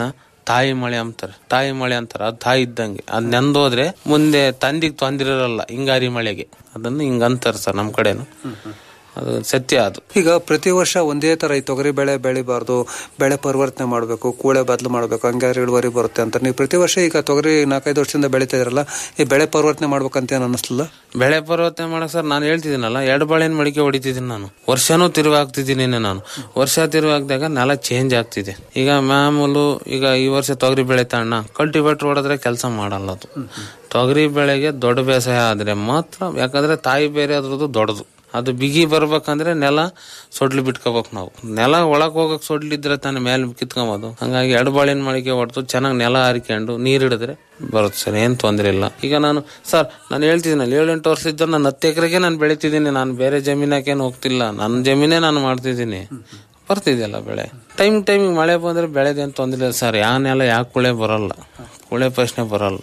ತಾಯಿ ಮಳೆ ಅಂತಾರೆ ತಾಯಿ ಮಳೆ ಅಂತಾರೆ ಅದು ತಾಯಿ ಇದ್ದಂಗೆ ಅದ್ ನೆಂದೋದ್ರೆ ಮುಂದೆ ತಂದಿಗೆ ತೊಂದ್ರೆ ಇರಲ್ಲ ಹಿಂಗಾರಿ ಮಳೆಗೆ ಅದನ್ನು ಹಿಂಗ ಅಂತಾರೆ ಸರ್ ನಮ್ ಕಡೆನು ಅದು ಸತ್ಯ ಅದು ಈಗ ಪ್ರತಿ ವರ್ಷ ಒಂದೇ ತರ ಈ ತೊಗರಿ ಬೆಳೆ ಬೆಳಿಬಾರ್ದು ಬೆಳೆ ಪರಿವರ್ತನೆ ಮಾಡಬೇಕು ಕೂಳೆ ಬದಲು ಮಾಡಬೇಕು ಹಂಗಾದ್ರೆ ಇಳುವರಿ ಬರುತ್ತೆ ಅಂತ ನೀವು ಪ್ರತಿ ವರ್ಷ ಈಗ ತೊಗರಿ ನಾಲ್ಕೈದು ವರ್ಷದಿಂದ ಬೆಳೀತಾ ಇದ್ರಲ್ಲ ಈ ಬೆಳೆ ಪರಿವರ್ತನೆ ಮಾಡ್ಬೇಕಂತ ಏನು ಅನ್ನಿಸ್ಲಿಲ್ಲ ಬೆಳೆ ಪರಿವರ್ತನೆ ಮಾಡಕ್ ಸರ್ ನಾನು ಹೇಳ್ತಿದ್ದೀನಲ್ಲ ಎರಡು ಬಾಳೆನ್ ಮಡಿಕೆ ಹೊಡಿತಿದ್ದೀನಿ ನಾನು ವರ್ಷನೂ ತಿರುವಾಗ್ತಿದ್ದೀನಿ ನಾನು ವರ್ಷ ತಿರುವಾಗ್ದಾಗ ನೆಲ ಚೇಂಜ್ ಆಗ್ತಿದೆ ಈಗ ಮಾಮೂಲು ಈಗ ಈ ವರ್ಷ ತೊಗರಿ ಬೆಳೆ ತಣ್ಣ ಕಲ್ಟಿವೇಟರ್ ಹೊಡೆದ್ರೆ ಕೆಲಸ ಮಾಡಲ್ಲ ಅದು ತೊಗರಿ ಬೆಳೆಗೆ ದೊಡ್ಡ ಬೇಸಾಯ ಆದ್ರೆ ಮಾತ್ರ ಯಾಕಂದ್ರೆ ತಾಯಿ ಬೇರೆ ಅದ್ರದ್ದು ದೊಡ್ಡದು ಅದು ಬಿಗಿ ಬರ್ಬೇಕಂದ್ರೆ ನೆಲ ಸೊಡ್ಲು ಬಿಟ್ಕೋಬೇಕು ನಾವು ನೆಲ ಒಳಗ್ ಹೋಗಕ್ ಸೊಡ್ಲಿದ್ರೆ ತಾನೇ ಮೇಲೆ ಕಿತ್ಕೊಂಬೋದು ಹಂಗಾಗಿ ಎರಡು ಬಾಳಿನ ಮಳಿಗೆ ಹೊಡೆದು ಚೆನ್ನಾಗಿ ನೆಲ ಹಾರಿಕೊಂಡು ನೀರ್ ಹಿಡಿದ್ರೆ ಬರುತ್ತೆ ಸರ್ ಏನ್ ತೊಂದ್ರೆ ಇಲ್ಲ ಈಗ ನಾನು ಸರ್ ನಾನು ಹೇಳ್ತಿದ್ದೀನಲ್ಲ ಏಳೆಂಟು ವರ್ಷ ಇದ್ದ ನಾನು ಹತ್ತು ಎಕರೆಗೆ ನಾನು ಬೆಳಿತಿದ್ದೀನಿ ನಾನು ಬೇರೆ ಜಮೀನಕ್ಕೇನು ಹೋಗ್ತಿಲ್ಲ ನನ್ನ ಜಮೀನೇ ನಾನು ಮಾಡ್ತಿದ್ದೀನಿ ಬರ್ತಿದೆಯಲ್ಲ ಬೆಳೆ ಟೈಮ್ ಟೈಮಿಗೆ ಮಳೆ ಬಂದ್ರೆ ಬೆಳೆದೇನು ತೊಂದ್ರೆ ಇಲ್ಲ ಸರ್ ಯಾವ ನೆಲ ಯಾವ ಕುಳೆ ಬರಲ್ಲ ಕುಳೆ ಪ್ರಶ್ನೆ ಬರಲ್ಲ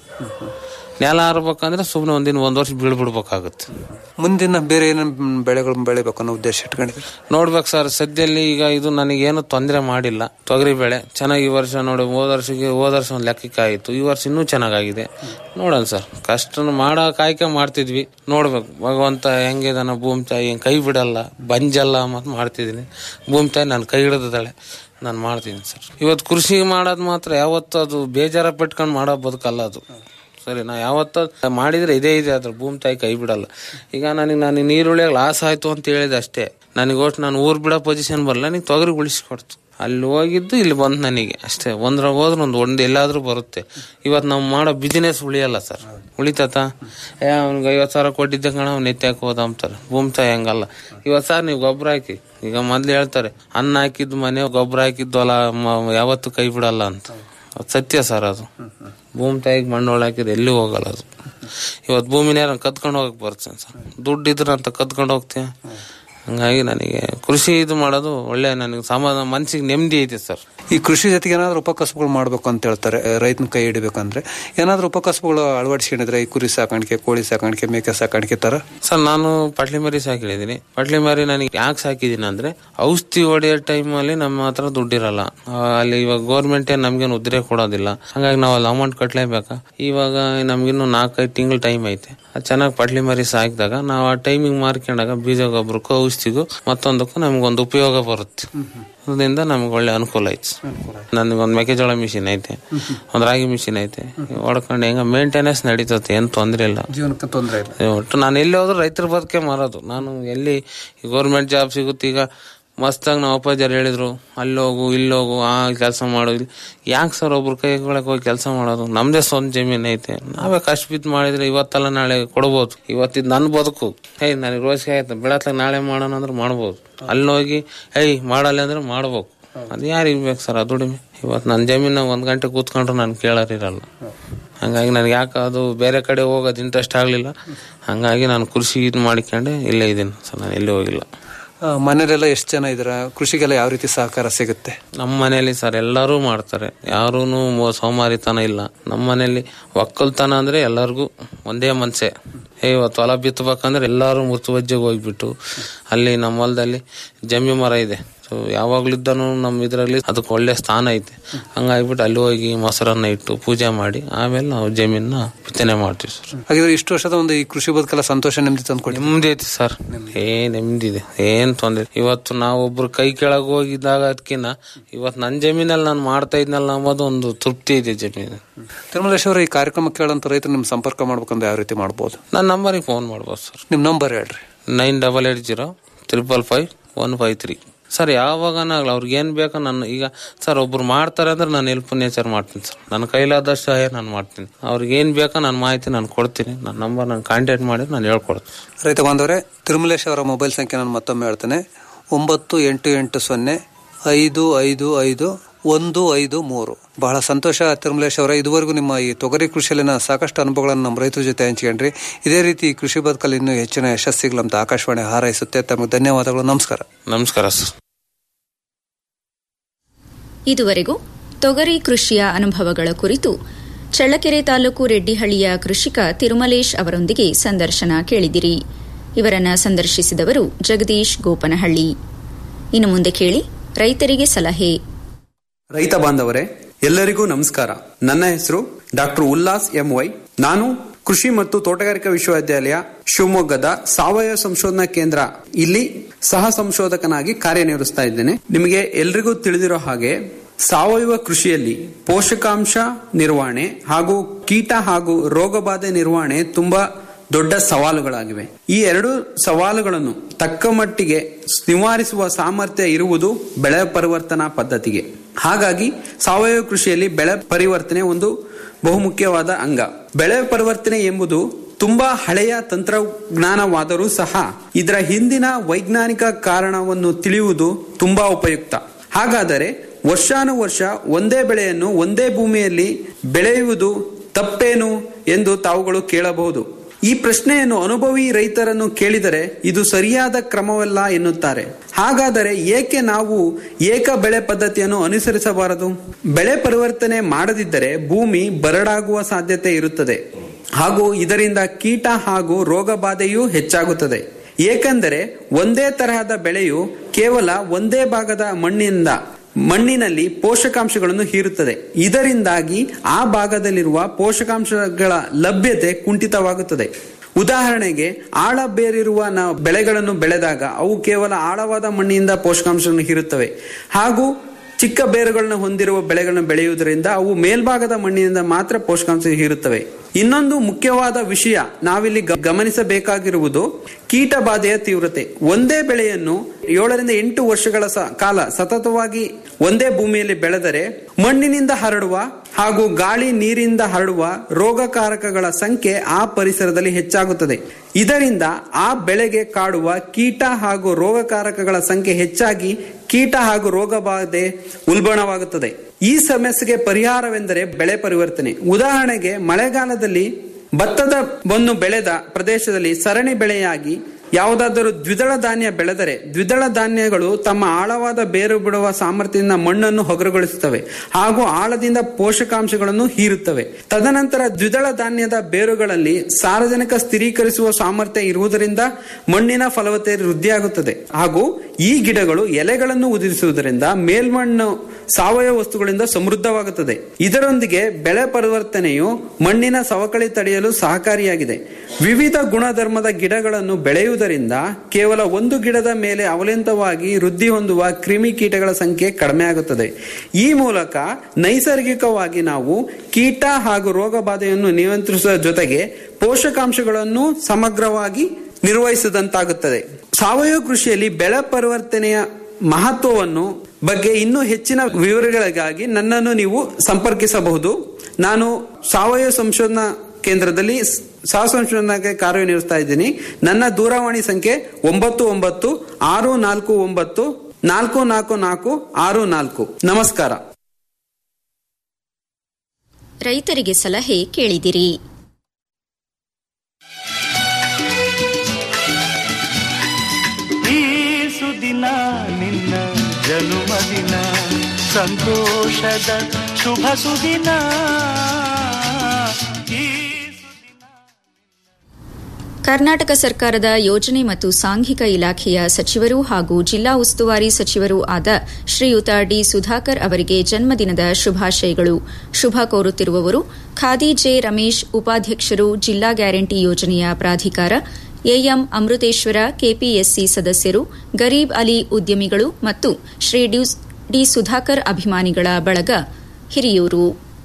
ನೆಲ ಹಾರ್ಬೇಕಂದ್ರೆ ಸುಮ್ಮನೆ ಒಂದಿನ ಒಂದ್ ವರ್ಷ ಬೀಳ್ಬಿಡ್ಬೇಕಾಗುತ್ತೆ ಮುಂದಿನ ಬೇರೆ ಏನೇನು ಬೆಳೆಗಳನ್ನ ಬೆಳಿಬೇಕು ಅನ್ನೋ ಉದ್ದೇಶ ಇಟ್ಕೊಂಡಿದ್ದೀರಿ ನೋಡ್ಬೇಕು ಸರ್ ಸದ್ಯದಲ್ಲಿ ಈಗ ಇದು ನನಗೇನು ತೊಂದರೆ ಮಾಡಿಲ್ಲ ತೊಗರಿ ಬೆಳೆ ಚೆನ್ನಾಗಿ ಈ ವರ್ಷ ನೋಡಿ ಹೋದ ವರ್ಷಕ್ಕೆ ಹೋದ ವರ್ಷ ಒಂದು ಲೆಕ್ಕಕ್ಕೆ ಆಯಿತು ಈ ವರ್ಷ ಇನ್ನೂ ಚೆನ್ನಾಗಾಗಿದೆ ನೋಡೋಣ ಸರ್ ಕಷ್ಟ ಮಾಡೋ ಕಾಯ್ಕೆ ಮಾಡ್ತಿದ್ವಿ ನೋಡ್ಬೇಕು ಭಗವಂತ ಹೆಂಗಿದಾನ ಭೂಮಿ ತಾಯಿ ಹೆಂಗ್ ಕೈ ಬಿಡಲ್ಲ ಬಂಜಲ್ಲ ಮತ್ತು ಮಾಡ್ತಿದ್ದೀನಿ ಭೂಮಿ ತಾಯಿ ನಾನು ಕೈ ಹಿಡಿದಾಳೆ ನಾನು ಮಾಡ್ತೀನಿ ಸರ್ ಇವತ್ತು ಕೃಷಿ ಮಾಡೋದು ಮಾತ್ರ ಯಾವತ್ತು ಅದು ಬೇಜಾರ ಪಟ್ಕೊಂಡು ಮಾಡೋ ಬದುಕಲ್ಲ ಅದು ಸರಿ ನಾ ಯಾವತ್ತ ಮಾಡಿದ್ರೆ ಇದೇ ಇದೆ ಅದ್ರ ಭೂಮಿ ತಾಯಿ ಕೈ ಬಿಡಲ್ಲ ಈಗ ನನಗೆ ನಾನು ನೀರುಳ್ಳಿಯಾಗ ಲಾಸ್ ಆಯ್ತು ಅಂತ ಹೇಳಿದೆ ಅಷ್ಟೇ ನನಗೆ ಒಟ್ಟು ನಾನು ಊರ್ ಬಿಡೋ ಪೊಸಿಷನ್ ಬರಲ್ಲ ನನಗೆ ತೊಗರಿ ಉಳಿಸ್ಕೊಡ್ತು ಅಲ್ಲಿ ಹೋಗಿದ್ದು ಇಲ್ಲಿ ಬಂತು ನನಗೆ ಅಷ್ಟೇ ಒಂದ್ರಾಗ ಹೋದ್ರೆ ಒಂದು ಒಂದು ಎಲ್ಲಾದ್ರೂ ಬರುತ್ತೆ ಇವತ್ತು ನಾವು ಮಾಡೋ ಬಿಸಿನೆಸ್ ಉಳಿಯಲ್ಲ ಸರ್ ಉಳಿತತ ಏ ಅವ್ನಿಗೆ ಐವತ್ತು ಸಾವಿರ ಕೊಟ್ಟಿದ್ದೆ ಕಣ ಅವ್ನು ಎತ್ತಿ ಹಾಕಿ ಹೋದ ಅಂತಾರೆ ಭೂಮಿ ತಾಯಿ ಹಂಗಲ್ಲ ಇವತ್ತು ಸರ್ ನೀವು ಗೊಬ್ಬರ ಹಾಕಿ ಈಗ ಮೊದ್ಲು ಹೇಳ್ತಾರೆ ಅನ್ನ ಹಾಕಿದ್ದು ಮನೆ ಗೊಬ್ಬರ ಹಾಕಿದ್ದು ಹೊಲ ಮ- ಯಾವತ್ತೂ ಕೈ ಬಿಡಲ್ಲ ಅಂತ ಅದು ಸತ್ಯ ಸರ್ ಅದು ಭೂಮಿ ತಾಯಿಗೆ ಮಣ್ಣು ಒಳ ಹಾಕಿದ್ರೆ ಎಲ್ಲಿ ಹೋಗಲ್ಲ ಅದು ಇವತ್ತು ಭೂಮಿನ ಯಾರು ಕತ್ಕೊಂಡು ಹೋಗಕ್ ಬರ್ತೇನೆ ಸರ್ ದುಡ್ಡು ಇದ್ರೆ ಅಂತ ಕತ್ಕೊಂಡು ಹೋಗ್ತೀಯ ಹಂಗಾಗಿ ನನಗೆ ಕೃಷಿ ಇದು ಮಾಡೋದು ಒಳ್ಳೆ ನನಗೆ ಸಮಾಧಾನ ಮನ್ಸಿಗೆ ನೆಮ್ಮದಿ ಐತೆ ಸರ್ ಈ ಕೃಷಿ ಜೊತೆಗೆ ಏನಾದ್ರು ಉಪಕಸಬುಗಳು ಮಾಡ್ಬೇಕು ಅಂತ ಹೇಳ್ತಾರೆ ರೈತನ ಕೈ ಹಿಡಿಬೇಕಂದ್ರೆ ಏನಾದ್ರು ಉಪಕಸಬುಗಳು ಅಳವಡಿಸ್ಕೊಂಡಿದ್ರೆ ಈ ಕುರಿ ಸಾಕಾಣಿಕೆ ಕೋಳಿ ಸಾಕಾಣಿಕೆ ಮೇಕೆ ಸಾಕಾಣಿಕೆ ತರ ಸರ್ ನಾನು ಪಟ್ಲಿ ಮರಿ ಸಾಕಿಳಿದೀನಿ ಪಟ್ಲಿ ಮರಿ ನನಗೆ ಯಾಕೆ ಸಾಕಿದೀನಿ ಅಂದ್ರೆ ಔಷಧಿ ಹೊಡೆಯೋ ಟೈಮಲ್ಲಿ ನಮ್ಮ ಹತ್ರ ದುಡ್ಡಿರಲ್ಲ ಆ, ಅಲ್ಲಿ ಇವಾಗ ಗೌರ್ಮೆಂಟ್ ಏನ್ ನಮ್ಗೇನು ಉದ್ರೆ ಕೊಡೋದಿಲ್ಲ ಹಂಗಾಗಿ ನಾವು ಅಲ್ಲಿ ಅಮೌಂಟ್ ಕಟ್ಲೇಬೇಕಾ ಇವಾಗ ನಮ್ಗಿನ್ನು ನಾಲ್ಕೈದು ತಿಂಗಳು ಟೈಮ್ ಐತೆ ಅದು ಚೆನ್ನಾಗಿ ಪಟ್ಲಿ ಮರಿ ಸಾಕಿದಾಗ ನಾವು ಆ ಟೈಮಿಂಗ್ ಮಾರ್ಕೊಂಡಾಗ ಬೀಜ ಗೊಬ್ಬರಕ್ಕೂ ಔಷಧಿಗೂ ಮತ್ತೊಂದಕ್ಕೂ ನಮ್ಗೊಂದು ಉಪಯೋಗ ಬರುತ್ತೆ ಅದರಿಂದ ನಮ್ಗೆ ಒಳ್ಳೆ ಅನುಕೂಲ ಐತೆ ನನಗೆ ಒಂದು ಮೆಕ್ಕೆಜೋಳ ಮಿಷಿನ್ ಐತೆ ಒಂದು ರಾಗಿ ಮಿಷಿನ್ ಐತೆ ಹೊಡ್ಕೊಂಡು ಹೆಂಗ ಮೇಂಟೆನೆನ್ಸ್ ನಡೀತದೆ ಏನು ತೊಂದರೆ ಇಲ್ಲ ಜೀವನಕ್ಕೆ ತೊಂದರೆ ಇಲ್ಲ ಏ, ಒಟ್ಟು ನಾನು ಎಲ್ಲಿ ಹೋದ್ರು ರೈತರ ಬದುಕೆ ಮಾರೋದು ನಾನು ಎಲ್ಲಿ ಗೌರ್ಮೆಂಟ್ ಜಾಬ್ ಸಿಗುತ್ತೆ ಈಗ ಮಸ್ತಾಗಿ ನಮ್ಮ ಅಪ್ಪಾಜಾರು ಹೇಳಿದ್ರು ಅಲ್ಲಿ ಹೋಗು ಇಲ್ಲಿ ಹೋಗು ಆ ಕೆಲಸ ಮಾಡು ಯಾಕೆ ಸರ್ ಒಬ್ರು ಕೈ ಒಳಗೆ ಹೋಗಿ ಕೆಲಸ ಮಾಡೋದು ನಮ್ದೇ ಸ್ವಂತ ಜಮೀನ್ ಐತೆ ನಾವೇ ಕಷ್ಟ ಬಿದ್ದು ಮಾಡಿದ್ರೆ ಇವತ್ತಲ್ಲ ನಾಳೆ ಕೊಡ್ಬೋದು ಇವತ್ತಿದ್ ನನ್ನ ಬದುಕು ಏಯ್ ನನಗೆ ರೋಸಿಗೆ ಆಯ್ತು ಬೆಳತ್ಲಾಗ ನಾಳೆ ಮಾಡೋಣ ಅಂದ್ರೆ ಮಾಡ್ಬೋದು ಅಲ್ಲಿ ಹೋಗಿ ಏಯ್ ಮಾಡಲ್ಲ ಅಂದ್ರೆ ಮಾಡ್ಬೇಕು ಅದು ಯಾರಿಗೆ ಬೇಕು ಸರ್ ಆ ದುಡಿಮೆ ಇವತ್ತು ನನ್ನ ಜಮೀನ ಒಂದ್ ಗಂಟೆ ಕೂತ್ಕೊಂಡ್ರು ನಾನು ಕೇಳೋರಿರಲ್ಲ ಹಂಗಾಗಿ ನನಗೆ ಯಾಕೆ ಅದು ಬೇರೆ ಕಡೆ ಹೋಗೋದು ಇಂಟ್ರೆಸ್ಟ್ ಆಗಲಿಲ್ಲ ಹಂಗಾಗಿ ನಾನು ಕೃಷಿ ಇದು ಮಾಡಿಕೊಂಡೆ ಇಲ್ಲೇ ಇದ್ದೀನಿ ಸರ್ ನಾನು ಎಲ್ಲಿ ಹೋಗಿಲ್ಲ ಆ, ಮನೇಲೆಲ್ಲ ಎಷ್ಟು ಜನ ಇದ್ರ ಕೃಷಿಗೆಲ್ಲ ಯಾವ ರೀತಿ ಸಹಕಾರ ಸಿಗುತ್ತೆ ನಮ್ಮ ಮನೆಯಲ್ಲಿ ಸರ್ ಎಲ್ಲರೂ ಮಾಡ್ತಾರೆ ಯಾರೂ ಸೋಮಾರಿತನ ಇಲ್ಲ ನಮ್ಮ ಮನೆಯಲ್ಲಿ ಒಕ್ಕಲ್ತನ ಅಂದ್ರೆ ಎಲ್ಲರಿಗೂ ಒಂದೇ ಮನ್ಸೆ ಏ ಇವತ್ತು ಹೊಲ ಬಿತ್ತಬೇಕಂದ್ರೆ ಎಲ್ಲರೂ ಮುತುವಜ್ಜಿಗೆ ಹೋಗ್ಬಿಟ್ಟು ಅಲ್ಲಿ ನಮ್ಮ ಹೊಲದಲ್ಲಿ ಜಮ್ಮಿ ಮರ ಇದೆ ಸೊ ಯಾವಾಗ್ಲಿದ್ದಾನು ನಮ್ಮ ಇದ್ರಲ್ಲಿ ಅದಕ್ಕೆ ಒಳ್ಳೆ ಸ್ಥಾನ ಐತೆ ಹಂಗಾಗ್ಬಿಟ್ಟು ಅಲ್ಲಿ ಹೋಗಿ ಮೊಸರನ್ನ ಇಟ್ಟು ಪೂಜೆ ಮಾಡಿ ಆಮೇಲೆ ನಾವು ಜಮೀನ ಬಿತ್ತನೆ ಮಾಡ್ತೀವಿ ಸರ್ ಹಾಗಿದ್ರೆ ಇಷ್ಟು ವರ್ಷದ ಒಂದು ಈ ಕೃಷಿ ಬದುಕೆಲ್ಲ ಸಂತೋಷ ನೆಮ್ಮದಿ ತಂದ್ಕೊಡಿ ನೆಮ್ಮದಿ ಐತಿ ಸರ್ ಏ ನೆಮ್ಮದಿ ಇದೆ ಏನ್ ತೊಂದ್ರೆ ಇಲ್ಲ. ಇವತ್ತು ನಾವು ಒಬ್ರು ಕೈ ಕೆಳಗೆ ಹೋಗಿದ್ದಾಗ ಅದಕ್ಕಿಂತ ಇವತ್ತು ನನ್ನ ಜಮೀನಲ್ಲಿ ನಾನು ಮಾಡ್ತಾ ಇದ್ನಲ್ಲ ಅನ್ನೋದು ಒಂದು ತೃಪ್ತಿ ಇದೆ ಜಮೀನು ತಿರುಮಲೇಶ್ವರ ಈ ಕಾರ್ಯಕ್ರಮ ಕೇಳಂತ ರೈತರು ನಿಮ್ ಸಂಪರ್ಕ ಮಾಡ್ಬೇಕಂದ್ರೆ ಯಾವ ರೀತಿ ಮಾಡ್ಬೋದು ನನ್ನ ನಂಬರಿಗೆ ಫೋನ್ ಮಾಡ್ಬೋದು ಸರ್ ನಿಮ್ ನಂಬರ್ ಹೇಳ್ರಿ nine double eight zero triple five one five three sir ಯಾವಾಗನಾಗ್ಲಿ ಅವ್ರಿಗೆ ಏನ್ ಬೇಕೋ ನಾನು ಈಗ ಸರ್ ಒಬ್ರು ಮಾಡ್ತಾರೆ ಅಂದ್ರೆ ನಾನು ಹೆಲ್ಪ್ ನೇಚರ್ ಮಾಡ್ತೀನಿ ಸರ್ ನನ್ನ ಕೈಲಾದಷ್ಟು ಸಹಾಯ ನಾನು ಮಾಡ್ತೀನಿ ಅವ್ರಿಗೆ ಏನ್ ಬೇಕೋ ನನ್ನ ಮಾಹಿತಿ ನಾನು ಕೊಡ್ತೀನಿ ನನ್ನ ನಂಬರ್ ನಾನು ಕಾಂಟ್ಯಾಕ್ಟ್ ಮಾಡಿ ನಾನು ಹೇಳ್ಕೊಡ್ತೀನಿ ರೈತ ಬಾಂಧವರೇ ತಿರುಮಲೇಶ್ ಅವರ ಮೊಬೈಲ್ ಸಂಖ್ಯೆ ನಾನು ಮತ್ತೊಮ್ಮೆ ಹೇಳ್ತೇನೆ ಒಂಬತ್ತು ಎಂಟು ಎಂಟು ಸೊನ್ನೆ ಐದು ಐದು ಐದು ಒಂದು ಐದು ಮೂರು ಬಹಳ ಸಂತೋಷ ತಿರುಮಲೇಶ್ ಅವರೇ ಇದುವರೆಗೂ ನಿಮ್ಮ ಈ ತೊಗರಿ ಕೃಷಿಯಲ್ಲಿನ ಸಾಕಷ್ಟು ಅನುಭವಗಳನ್ನು ನಮ್ಮ ರೈತರ ಜೊತೆ ಹಂಚ್ಕೊಂಡ್ರಿ ಇದೇ ರೀತಿ ಈ ಕೃಷಿ ಬದುಕಲ್ಲಿ ಇನ್ನೂ ಹೆಚ್ಚಿನ ಯಶಸ್ಸಿಗಳಂತ ಆಕಾಶವಾಣಿ ಹಾರೈಸುತ್ತೆ ತಮಗೆ ಧನ್ಯವಾದಗಳು ನಮಸ್ಕಾರ ನಮಸ್ಕಾರ ಸರ್ ಇದುವರೆಗೂ ತೊಗರಿ ಕೃಷಿಯ ಅನುಭವಗಳ ಕುರಿತು ಚಳ್ಳಕೆರೆ ತಾಲೂಕು ರೆಡ್ಡಿಹಳ್ಳಿಯ ಕೃಷಿಕ ತಿರುಮಲೇಶ್ ಅವರೊಂದಿಗೆ ಸಂದರ್ಶನ ಕೇಳಿದಿರಿ ಇವರನ್ನ ಸಂದರ್ಶಿಸಿದವರು ಜಗದೀಶ್ ಗೋಪನಹಳ್ಳಿ ಇನ್ನು ಮುಂದೆ ಕೇಳಿ ರೈತರಿಗೆ ಸಲಹೆ ರೈತ ಬಾಂಧವರೇ ಎಲ್ಲರಿಗೂ ನಮಸ್ಕಾರ ನನ್ನ ಹೆಸರು ಡಾಕ್ಟರ್ ಉಲ್ಲಾಸ್ ಎಂ ವೈ ನಾನು ಕೃಷಿ ಮತ್ತು ತೋಟಗಾರಿಕಾ ವಿಶ್ವವಿದ್ಯಾಲಯ ಶಿವಮೊಗ್ಗದ ಸಾವಯವ ಸಂಶೋಧನಾ ಕೇಂದ್ರ ಇಲ್ಲಿ ಸಹ ಸಂಶೋಧಕನಾಗಿ ಕಾರ್ಯನಿರ್ವಹಿಸ್ತಾ ಇದ್ದೇನೆ ನಿಮಗೆ ಎಲ್ರಿಗೂ ತಿಳಿದಿರೋ ಹಾಗೆ ಸಾವಯವ ಕೃಷಿಯಲ್ಲಿ ಪೋಷಕಾಂಶ ನಿರ್ವಹಣೆ ಹಾಗೂ ಕೀಟ ಹಾಗೂ ರೋಗಬಾಧೆ ನಿರ್ವಹಣೆ ತುಂಬಾ ದೊಡ್ಡ ಸವಾಲುಗಳಾಗಿವೆ ಈ ಎರಡು ಸವಾಲುಗಳನ್ನು ತಕ್ಕ ಮಟ್ಟಿಗೆ ನಿವಾರಿಸುವ ಸಾಮರ್ಥ್ಯ ಇರುವುದು ಬೆಳೆ ಪರಿವರ್ತನಾ ಪದ್ಧತಿಗೆ ಹಾಗಾಗಿ ಸಾವಯವ ಕೃಷಿಯಲ್ಲಿ ಬೆಳೆ ಪರಿವರ್ತನೆ ಒಂದು ಬಹುಮುಖ್ಯವಾದ ಅಂಗ ಬೆಳೆ ಪರಿವರ್ತನೆ ಎಂಬುದು ತುಂಬಾ ಹಳೆಯ ತಂತ್ರಜ್ಞಾನವಾದರೂ ಸಹ ಇದರ ಹಿಂದಿನ ವೈಜ್ಞಾನಿಕ ಕಾರಣವನ್ನು ತಿಳಿಯುವುದು ತುಂಬಾ ಉಪಯುಕ್ತ ಹಾಗಾದರೆ ವರ್ಷಾನುವರ್ಷ ಒಂದೇ ಬೆಳೆಯನ್ನು ಒಂದೇ ಭೂಮಿಯಲ್ಲಿ ಬೆಳೆಯುವುದು ತಪ್ಪೇನು ಎಂದು ತಾವುಗಳು ಕೇಳಬಹುದು ಈ ಪ್ರಶ್ನೆಯನ್ನು ಅನುಭವಿ ರೈತರನ್ನು ಕೇಳಿದರೆ ಇದು ಸರಿಯಾದ ಕ್ರಮವಲ್ಲ ಎನ್ನುತ್ತಾರೆ ಹಾಗಾದರೆ ಏಕೆ ನಾವು ಏಕ ಬೆಳೆ ಪದ್ಧತಿಯನ್ನು ಅನುಸರಿಸಬಾರದು ಬೆಳೆ ಪರಿವರ್ತನೆ ಮಾಡದಿದ್ದರೆ ಭೂಮಿ ಬರಡಾಗುವ ಸಾಧ್ಯತೆ ಇರುತ್ತದೆ ಹಾಗೂ ಇದರಿಂದ ಕೀಟ ಹಾಗೂ ರೋಗ ಬಾಧೆಯೂ ಹೆಚ್ಚಾಗುತ್ತದೆ ಏಕೆಂದರೆ ಒಂದೇ ತರಹದ ಬೆಳೆಯು ಕೇವಲ ಒಂದೇ ಭಾಗದ ಮಣ್ಣಿನಿಂದ ಮಣ್ಣಿನಲ್ಲಿ ಪೋಷಕಾಂಶಗಳನ್ನು ಹೀರುತ್ತದೆ ಇದರಿಂದಾಗಿ ಆ ಭಾಗದಲ್ಲಿರುವ ಪೋಷಕಾಂಶಗಳ ಲಭ್ಯತೆ ಕುಂಠಿತವಾಗುತ್ತದೆ ಉದಾಹರಣೆಗೆ ಆಳ ಬೇರಿರುವ ನಾವು ಬೆಳೆಗಳನ್ನು ಬೆಳೆದಾಗ ಅವು ಕೇವಲ ಆಳವಾದ ಮಣ್ಣಿನಿಂದ ಪೋಷಕಾಂಶಗಳನ್ನು ಹೀರುತ್ತವೆ ಹಾಗೂ ಚಿಕ್ಕ ಬೇರುಗಳನ್ನು ಹೊಂದಿರುವ ಬೆಳೆಗಳನ್ನು ಬೆಳೆಯುವುದರಿಂದ ಅವು ಮೇಲ್ಭಾಗದ ಮಣ್ಣಿನಿಂದ ಮಾತ್ರ ಪೋಷಕಾಂಶ ಹೀರುತ್ತವೆ ಇನ್ನೊಂದು ಮುಖ್ಯವಾದ ವಿಷಯ ನಾವಿಲ್ಲಿ ಗ- ಗಮನಿಸಬೇಕಾಗಿರುವುದು ಕೀಟ ಬಾಧೆಯ ತೀವ್ರತೆ ಒಂದೇ ಬೆಳೆಯನ್ನು ಏಳರಿಂದ ಎಂಟು ವರ್ಷಗಳ ಸ- ಕಾಲ ಸತತವಾಗಿ ಒಂದೇ ಭೂಮಿಯಲ್ಲಿ ಬೆಳೆದರೆ ಮಣ್ಣಿನಿಂದ ಹರಡುವ ಹಾಗೂ ಗಾಳಿ ನೀರಿಂದ ಹರಡುವ ರೋಗಕಾರಕಗಳ ಸಂಖ್ಯೆ ಆ ಪರಿಸರದಲ್ಲಿ ಹೆಚ್ಚಾಗುತ್ತದೆ ಇದರಿಂದ ಆ ಬೆಳೆಗೆ ಕಾಡುವ ಕೀಟ ಹಾಗೂ ರೋಗಕಾರಕಗಳ ಸಂಖ್ಯೆ ಹೆಚ್ಚಾಗಿ ಕೀಟ ಹಾಗೂ ರೋಗ ಬಾಧೆ ಉಲ್ಬಣವಾಗುತ್ತದೆ ಈ ಸಮಸ್ಯೆಗೆ ಪರಿಹಾರವೆಂದರೆ ಬೆಳೆ ಪರಿವರ್ತನೆ ಉದಾಹರಣೆಗೆ ಮಳೆಗಾಲದಲ್ಲಿ ಭತ್ತದ ಒಂದು ಬೆಳೆದ ಪ್ರದೇಶದಲ್ಲಿ ಸರಣಿ ಬೆಳೆಯಾಗಿ ಯಾವುದಾದರೂ ದ್ವಿದಳ ಧಾನ್ಯ ಬೆಳೆದರೆ ದ್ವಿದಳ ಧಾನ್ಯಗಳು ತಮ್ಮ ಆಳವಾದ ಬೇರು ಬಿಡುವ ಸಾಮರ್ಥ್ಯದಿಂದ ಮಣ್ಣನ್ನು ಹೊಗರುಗೊಳಿಸುತ್ತವೆ ಹಾಗೂ ಆಳದಿಂದ ಪೋಷಕಾಂಶಗಳನ್ನು ಹೀರುತ್ತವೆ ತದನಂತರ ದ್ವಿದಳ ಧಾನ್ಯದ ಬೇರುಗಳಲ್ಲಿ ಸಾರ್ವಜನಿಕ ಸ್ಥಿರೀಕರಿಸುವ ಸಾಮರ್ಥ್ಯ ಇರುವುದರಿಂದ ಮಣ್ಣಿನ ಫಲವತ್ತತೆ ವೃದ್ಧಿಯಾಗುತ್ತದೆ ಹಾಗೂ ಈ ಗಿಡಗಳು ಎಲೆಗಳನ್ನು ಉದುರಿಸುವುದರಿಂದ ಮೇಲ್ಮಣ್ಣು ಸಾವಯವ ವಸ್ತುಗಳಿಂದ ಸಮೃದ್ಧವಾಗುತ್ತದೆ ಇದರೊಂದಿಗೆ ಬೆಳೆ ಪರಿವರ್ತನೆಯು ಮಣ್ಣಿನ ಸವಕಳಿ ತಡೆಯಲು ಸಹಕಾರಿಯಾಗಿದೆ ವಿವಿಧ ಗುಣಧರ್ಮದ ಗಿಡಗಳನ್ನು ಬೆಳೆಯುವುದರಿಂದ ಕೇವಲ ಒಂದು ಗಿಡದ ಮೇಲೆ ಅವಲಂಬಿತವಾಗಿ ವೃದ್ಧಿ ಹೊಂದುವ ಕ್ರಿಮಿ ಕೀಟಗಳ ಸಂಖ್ಯೆ ಕಡಿಮೆ ಆಗುತ್ತದೆ ಈ ಮೂಲಕ ನೈಸರ್ಗಿಕವಾಗಿ ನಾವು ಕೀಟ ಹಾಗೂ ರೋಗ ಬಾಧೆಯನ್ನು ನಿಯಂತ್ರಿಸುವ ಜೊತೆಗೆ ಪೋಷಕಾಂಶಗಳನ್ನು ಸಮಗ್ರವಾಗಿ ನಿರ್ವಹಿಸಿದಂತಾಗುತ್ತದೆ ಸಾವಯವ ಕೃಷಿಯಲ್ಲಿ ಬೆಳೆ ಪರಿವರ್ತನೆಯ ಮಹತ್ವವನ್ನು ಬಗ್ಗೆ ಇನ್ನೂ ಹೆಚ್ಚಿನ ವಿವರಗಳಿಗಾಗಿ ನನ್ನನ್ನು ನೀವು ಸಂಪರ್ಕಿಸಬಹುದು ನಾನು ಸಾವಯವ ಸಂಶೋಧನಾ ಕೇಂದ್ರದಲ್ಲಿ ಸಹ ಸಂಶೋಧನಾಗೆ ಕಾರ್ಯನಿರ್ವಹಿಸ್ತಾ ಇದ್ದೀನಿ ನನ್ನ ದೂರವಾಣಿ ಸಂಖ್ಯೆ ಒಂಬತ್ತು ಒಂಬತ್ತು ಆರು ನಾಲ್ಕು ಒಂಬತ್ತು ನಾಲ್ಕು ನಾಲ್ಕು ನಾಲ್ಕು ಆರು ನಾಲ್ಕು ನಮಸ್ಕಾರ ರೈತರಿಗೆ ಸಲಹೆ ಕೇಳಿದಿರಿ ಈ ಸುದಿನ ನಿನ್ನ ಜನುಮದಿನ ಸಂತೋಷದ ಶುಭ ಸುದಿನ ಈ ಕರ್ನಾಟಕ ಸರ್ಕಾರದ ಯೋಜನೆ ಮತ್ತು ಸಾಂಘಿಕ ಇಲಾಖೆಯ ಸಚಿವರು ಹಾಗೂ ಜಿಲ್ಲಾ ಉಸ್ತುವಾರಿ ಸಚಿವರೂ ಆದ ಶ್ರೀಯುತ ಡಿ ಸುಧಾಕರ್ ಅವರಿಗೆ ಜನ್ಮದಿನದ ಶುಭಾಶಯಗಳು ಶುಭ ಕೋರುತ್ತಿರುವವರು ಖಾದಿ ಜೆ ರಮೇಶ್ ಉಪಾಧ್ಯಕ್ಷರು ಜಿಲ್ಲಾ ಗ್ಯಾರಂಟಿ ಯೋಜನೆಯ ಪ್ರಾಧಿಕಾರ ಎಎಂ ಅಮೃತೇಶ್ವರ ಕೆಪಿಎಸ್ಸಿ ಸದಸ್ಯರು ಗರೀಬ್ ಅಲಿ ಉದ್ಯಮಿಗಳು ಮತ್ತು ಶ್ರೀ ಡಿ ಸುಧಾಕರ್ ಅಭಿಮಾನಿಗಳ ಬಳಗ ಹಿರಿಯೂರು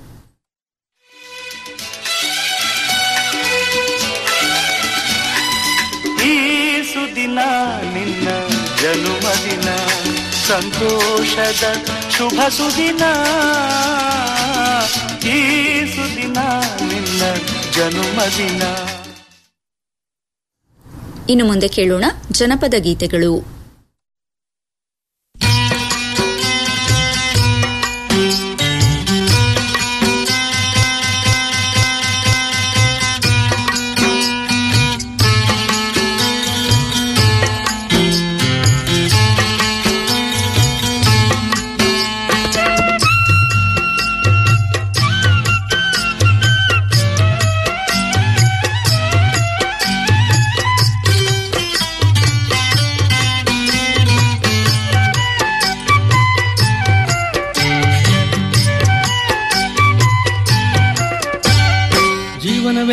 ಈ ಸುದಿನ ನಿನ್ನ ಜನುಮದಿನ ಸಂತೋಷದ ಶುಭ ಸುದಿನ ಈ ಸುದಿನ ನಿನ್ನ ಜನುಮದಿನ ಇನ್ನು ಮುಂದೆ ಕೇಳೋಣ ಜನಪದ ಗೀತೆಗಳು Thank you.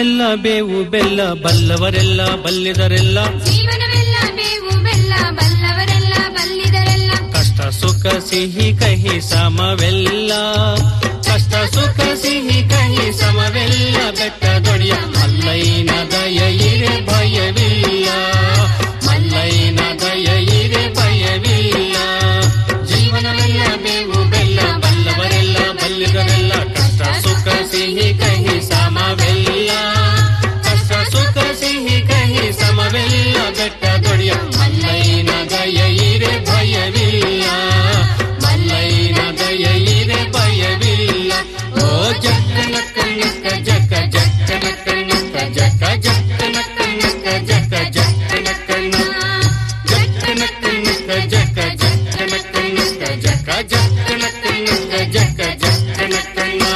ಜೀವನವೆಲ್ಲ ಬೇವು ಬೆಲ್ಲ ಬಲ್ಲವರೆಲ್ಲ ಬಲ್ಲಿದರೆಲ್ಲ ಜೀವನವೆಲ್ಲ ಬೇವು ಬೆಲ್ಲ ಬಲ್ಲವರೆಲ್ಲ ಬಲ್ಲಿದರೆಲ್ಲ ಕಷ್ಟ ಸುಖ ಸಿಹಿ ಕಹಿ ಸಮವೆಲ್ಲ ಕಷ್ಟ ಸುಖ ಸಿಹಿ ಕಹಿ ಸಮವೆಲ್ಲ ಬೆಟ್ಟ ದೊಡಿಯ ಮಲ್ಲೈನ ದಯ ಇರೆ ಭಯವಿಲ್ಲ ಮಲ್ಲೈನ ದಯ ಇರೆ ಭಯವಿಲ್ಲ ಜೀವನವೆಲ್ಲ ಬೇವು ಬೆಲ್ಲ ಬಲ್ಲವರೆಲ್ಲ ಬಲ್ಲಿದರೆಲ್ಲ ಕಷ್ಟ ಸುಖ ಸಿಹಿ ಕಹಿ ಸಮವೆಲ್ಲ ಕಷ್ಟ ಸುಖ ಸಿಹಿ ಕಹಿ ಸಮವೆಲ್ಲ ಬೆಟ್ಟ ದೊಡಿಯ ಮಲ್ಲೈನ ದಯ ಇರೆ ಭಯವಿಲ್ಲ ಮಲ್ಲೈನ ದಯ ಇರೆ ಭಯವಿಲ್ಲ ಓ ಜಕ್ಕ ನಕ್ಕ ನಕ್ಕ ಜಕ್ಕ ಜಕ್ಕ ನಕ್ಕ ನಕ್ಕ ಜಕ್ಕ ಜಕ್ಕ ನಕ್ಕ ನಕ್ಕ ಜಕ್ಕ ಜಕ್ಕ ನಕ್ಕ ಜಕ್ಕ ನಕ್ಕ ನಕ್ಕ ಜಕ್ಕ ಜಕ್ಕ ನಕ್ಕ ನಕ್ಕ ಜಕ್ಕ ಜಕ್ಕ ನಕ್ಕ ನಕ್ಕ ಜಕ್ಕ ಜಕ್ಕ ನಕ್ಕ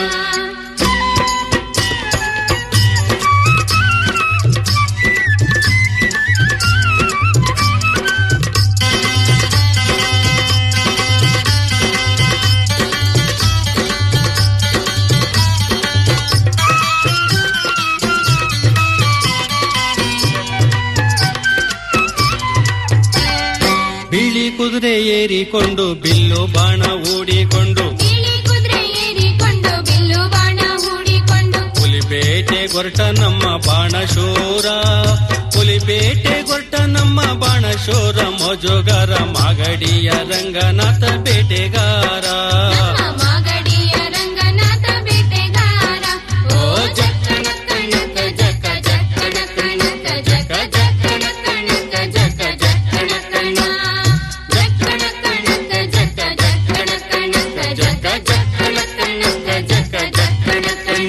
ಬಿಳಿ ಕುದುರೆ ಏರಿಕೊಂಡು ಬಿಲ್ಲು ಬಾಣ ಹೂಡಿಕೊಂಡು ಬಿಳಿ ಕುದುರೆ ಏರಿಕೊಂಡು ಬಿಲ್ಲು ಬಾಣ ಹೂಡಿಕೊಂಡು ಹುಲಿಬೇಟೆ ಗೊರಟ ನಮ್ಮ ಬಾಣಶೂರ ಹುಲಿಬೇಟೆ ಗೊರಟ ನಮ್ಮ ಬಾಣಶೂರ ಮೊಜುಗಾರ ಮಾಗಡಿಯ ರಂಗನಾಥ ಬೇಟೆಗಾರ ಮಾಗಡಿಯ ರಂಗನಾಥ ಬೇಟೆಗಾರ ಓ ಜಕ್ಕ ನಕ್ಕ ನಕ್ಕ ಜಕ್ಕ ಜಕ್ಕ ನಕ್ಕ ನಕ್ಕ ಜಕ್ಕ ಜಕ್ಕ ನಕ್ಕ ನಕ್ಕ ಜಕ್ಕ ಜಕ್ಕ ನಕ್ಕ ಜಕ್ಕ ನಕ್ಕ ನಕ್ಕ ಜಕ್ಕ ಜಕ್ಕ ನಕ್ಕ ನಕ್ಕ ಜಕ್ಕ ಜಕ್ಕ ನಕ್ಕ ನಕ್ಕ ಜಕ್ಕ ಜಕ್ಕ ನಕ್ಕ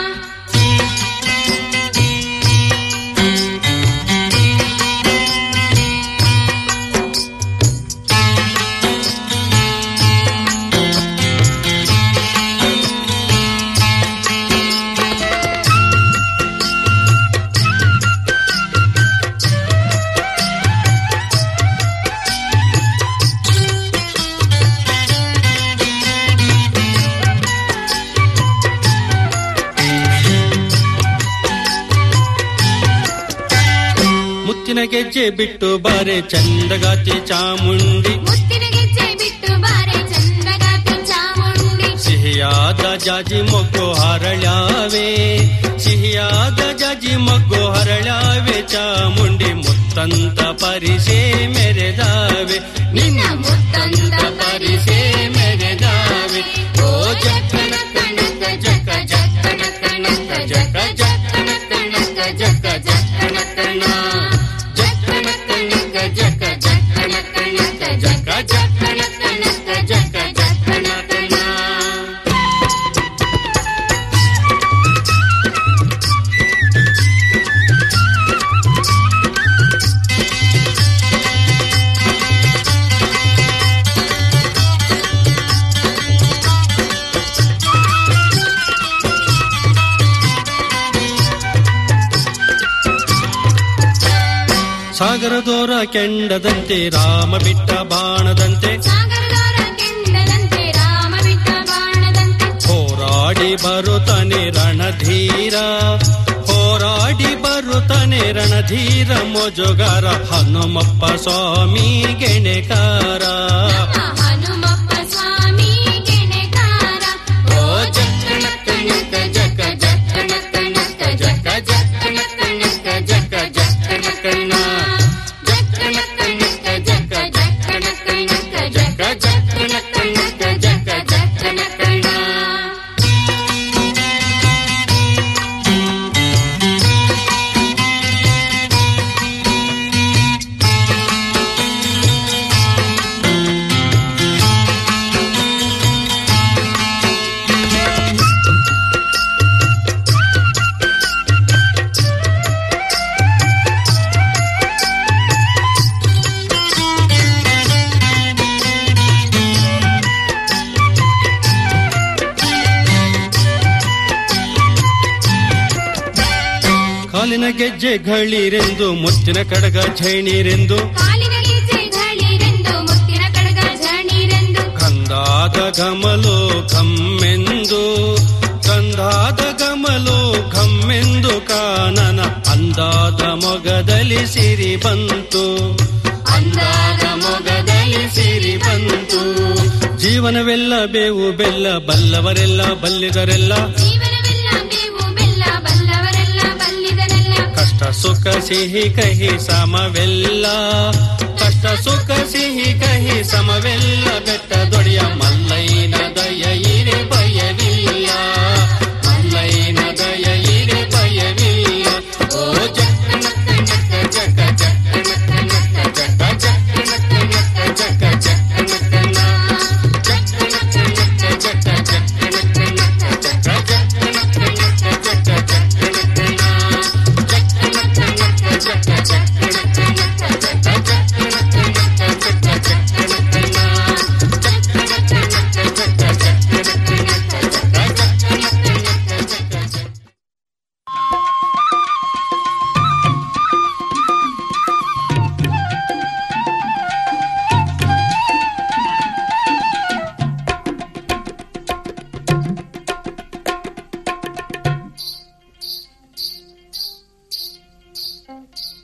ಮುತ್ತಿನ ಗೆಜ್ಜೆ ಬಿಟ್ಟು ಬಾರೆ ಚಂದಗಾತಿ ಚಾಮುಂಡಿ ಮುತ್ತಿನ ಗೆಜ್ಜೆ ಬಿಟ್ಟು ಬಾರೆ ಚಂದಗಾತಿ ಚಾಮುಂಡಿ ಸಿಹಿಯಾದ ಜಾಜಿ ಮೊಗ್ಗು ಹರಳ್ಯಾವೆ ಸಿಹಿಯಾದ ಜಾಜಿ ಮೊಗ್ಗು ಹರಳ್ಯಾವೆ ಚಾಮುಂಡಿ ಮುತ್ತಂತ ಪರಿಸೆ ಮೆರೆದಾವೆ ನಿನ್ನ ಮುತ್ತಂತ ಪರಿಸೆ ಮೆರೆದಾವೆ ಓ ಜಕ್ಕ ನಕ್ಕ ನಕ್ಕ ಜಕ್ಕ ಜಕ್ಕ ನಕ್ಕ ನಕ್ಕ ಜಕ್ಕ ಜಕ್ಕ ನಕ್ಕ ನಕ್ಕ ಜಕ್ಕ ಜಕ್ಕ ನಕ್ಕ ಜಕ್ಕ ನಕ್ಕ ನಕ್ಕ ಜಕ್ಕ ಜಕ್ಕ ನಕ್ಕ ನಕ್ಕ ಜಕ್ಕ ಜಕ್ಕ ನಕ್ಕ ನಕ್ಕ ಜಕ್ಕ ಜಕ್ಕ ನಕ್ಕ ಸಾಗರದೋರ ಕೆಂಡದಂತೆ ರಾಮ ಬಿಟ್ಟ ಬಾಣದಂತೆ ಸಾಗರದವರ ಕೆಂಡದಂತೆ ರಾಮ ಬಿಟ್ಟ ಬಾಣದಂತೆ ಹೋರಾಡಿ ಬರುತ್ತಾನೆ ರಣಧೀರ ಹೋರಾಡಿ ಬರುತ್ತಾನೆ ರಣಧೀರ ಮೊಜುಗಾರ ಹನುಮಪ್ಪ ಸ್ವಾಮಿ ಗೆಣೆಕಾರ ಹನುಮಪ್ಪ ಸ್ವಾಮಿ ಗೆಣೆಕಾರ ಓ ಜಕ್ಕ ನಕ್ಕ ನಕ್ಕ ಜಕ್ಕ ಜಕ್ಕ ನಕ್ಕ ನಕ್ಕ ಜಕ್ಕ ಜಕ್ಕ ನಕ್ಕ ನಕ್ಕ ಜಕ್ಕ ಜಕ್ಕ ನಕ್ಕ ಜಕ್ಕ ನಕ್ಕ ನಕ್ಕ ಜಕ್ಕ ಜಕ್ಕ ನಕ್ಕ ನಕ್ಕ ಜಕ್ಕ ಜಕ್ಕ ನಕ್ಕ ನಕ್ಕ ಜಕ್ಕ ಜಕ್ಕ ನಕ್ಕ ಕಾಲಿನ ಗೆಜ್ಜೆ ಗಳಿರೆಂದು ಮುತ್ತಿನ ಕಡಗ ಝೈಣಿರೆಂದು ಕಾಲಿನ ಗೆಜ್ಜೆ ಘಳಿರೆಂದು ಮುತ್ತಿನ ಕಡಗ ಝಣಿರೆಂದು ಕಂದಾದ ಗಮಲು ಕಮ್ಮೆಂದು ಕಂದಾದ ಗಮಲು ನೋಡಲು ಘಮ್ಮೆಂದು ಕಾನನ ಅಂದಾದ ಮೊಗದಲ್ಲಿ ಸಿರಿ ಬಂತು ಅಂದಾದ ಮೊಗದಲ್ಲಿ ಸಿರಿ ಬಂತು ಜೀವನವೆಲ್ಲ ಬೇವು ಬೆಲ್ಲ ಬಲ್ಲವರೆಲ್ಲ ಬಲ್ಲಿದರೆಲ್ಲ ಜೀವನವೆಲ್ಲ ಬೇವು ಬೆಲ್ಲ ಬಲ್ಲವರೆಲ್ಲ ಬಲ್ಲಿದರೆಲ್ಲ ಕಷ್ಟ ಸುಖ ಸಿಹಿ ಕಹಿ ಸಮವೆಲ್ಲ ಕಷ್ಟ ಸುಖ ಸಿಹಿ ಕಹಿ ಸಮವೆಲ್ಲ ಬೆಟ್ಟ ದೊಡೆಯ ಮಲ್ಲೈನ ದಯ ಇರೆ ಭಯವಿಲ್ಲ ಮಲ್ಲೈನ ದಯ ಇರೆ ಭಯವಿಲ್ಲ ಓ ಜಕ್ಕ ನಕ್ಕ ನಕ್ಕ ಜಕ್ಕ ಜಕ್ಕ ನಕ್ಕ ನಕ್ಕ ಜಕ್ಕ ಜಕ್ಕ ನಕ್ಕ ನಕ್ಕ ಜಕ್ಕ ಜಕ್ಕ ನಕ್ಕ ನಕ್ಕ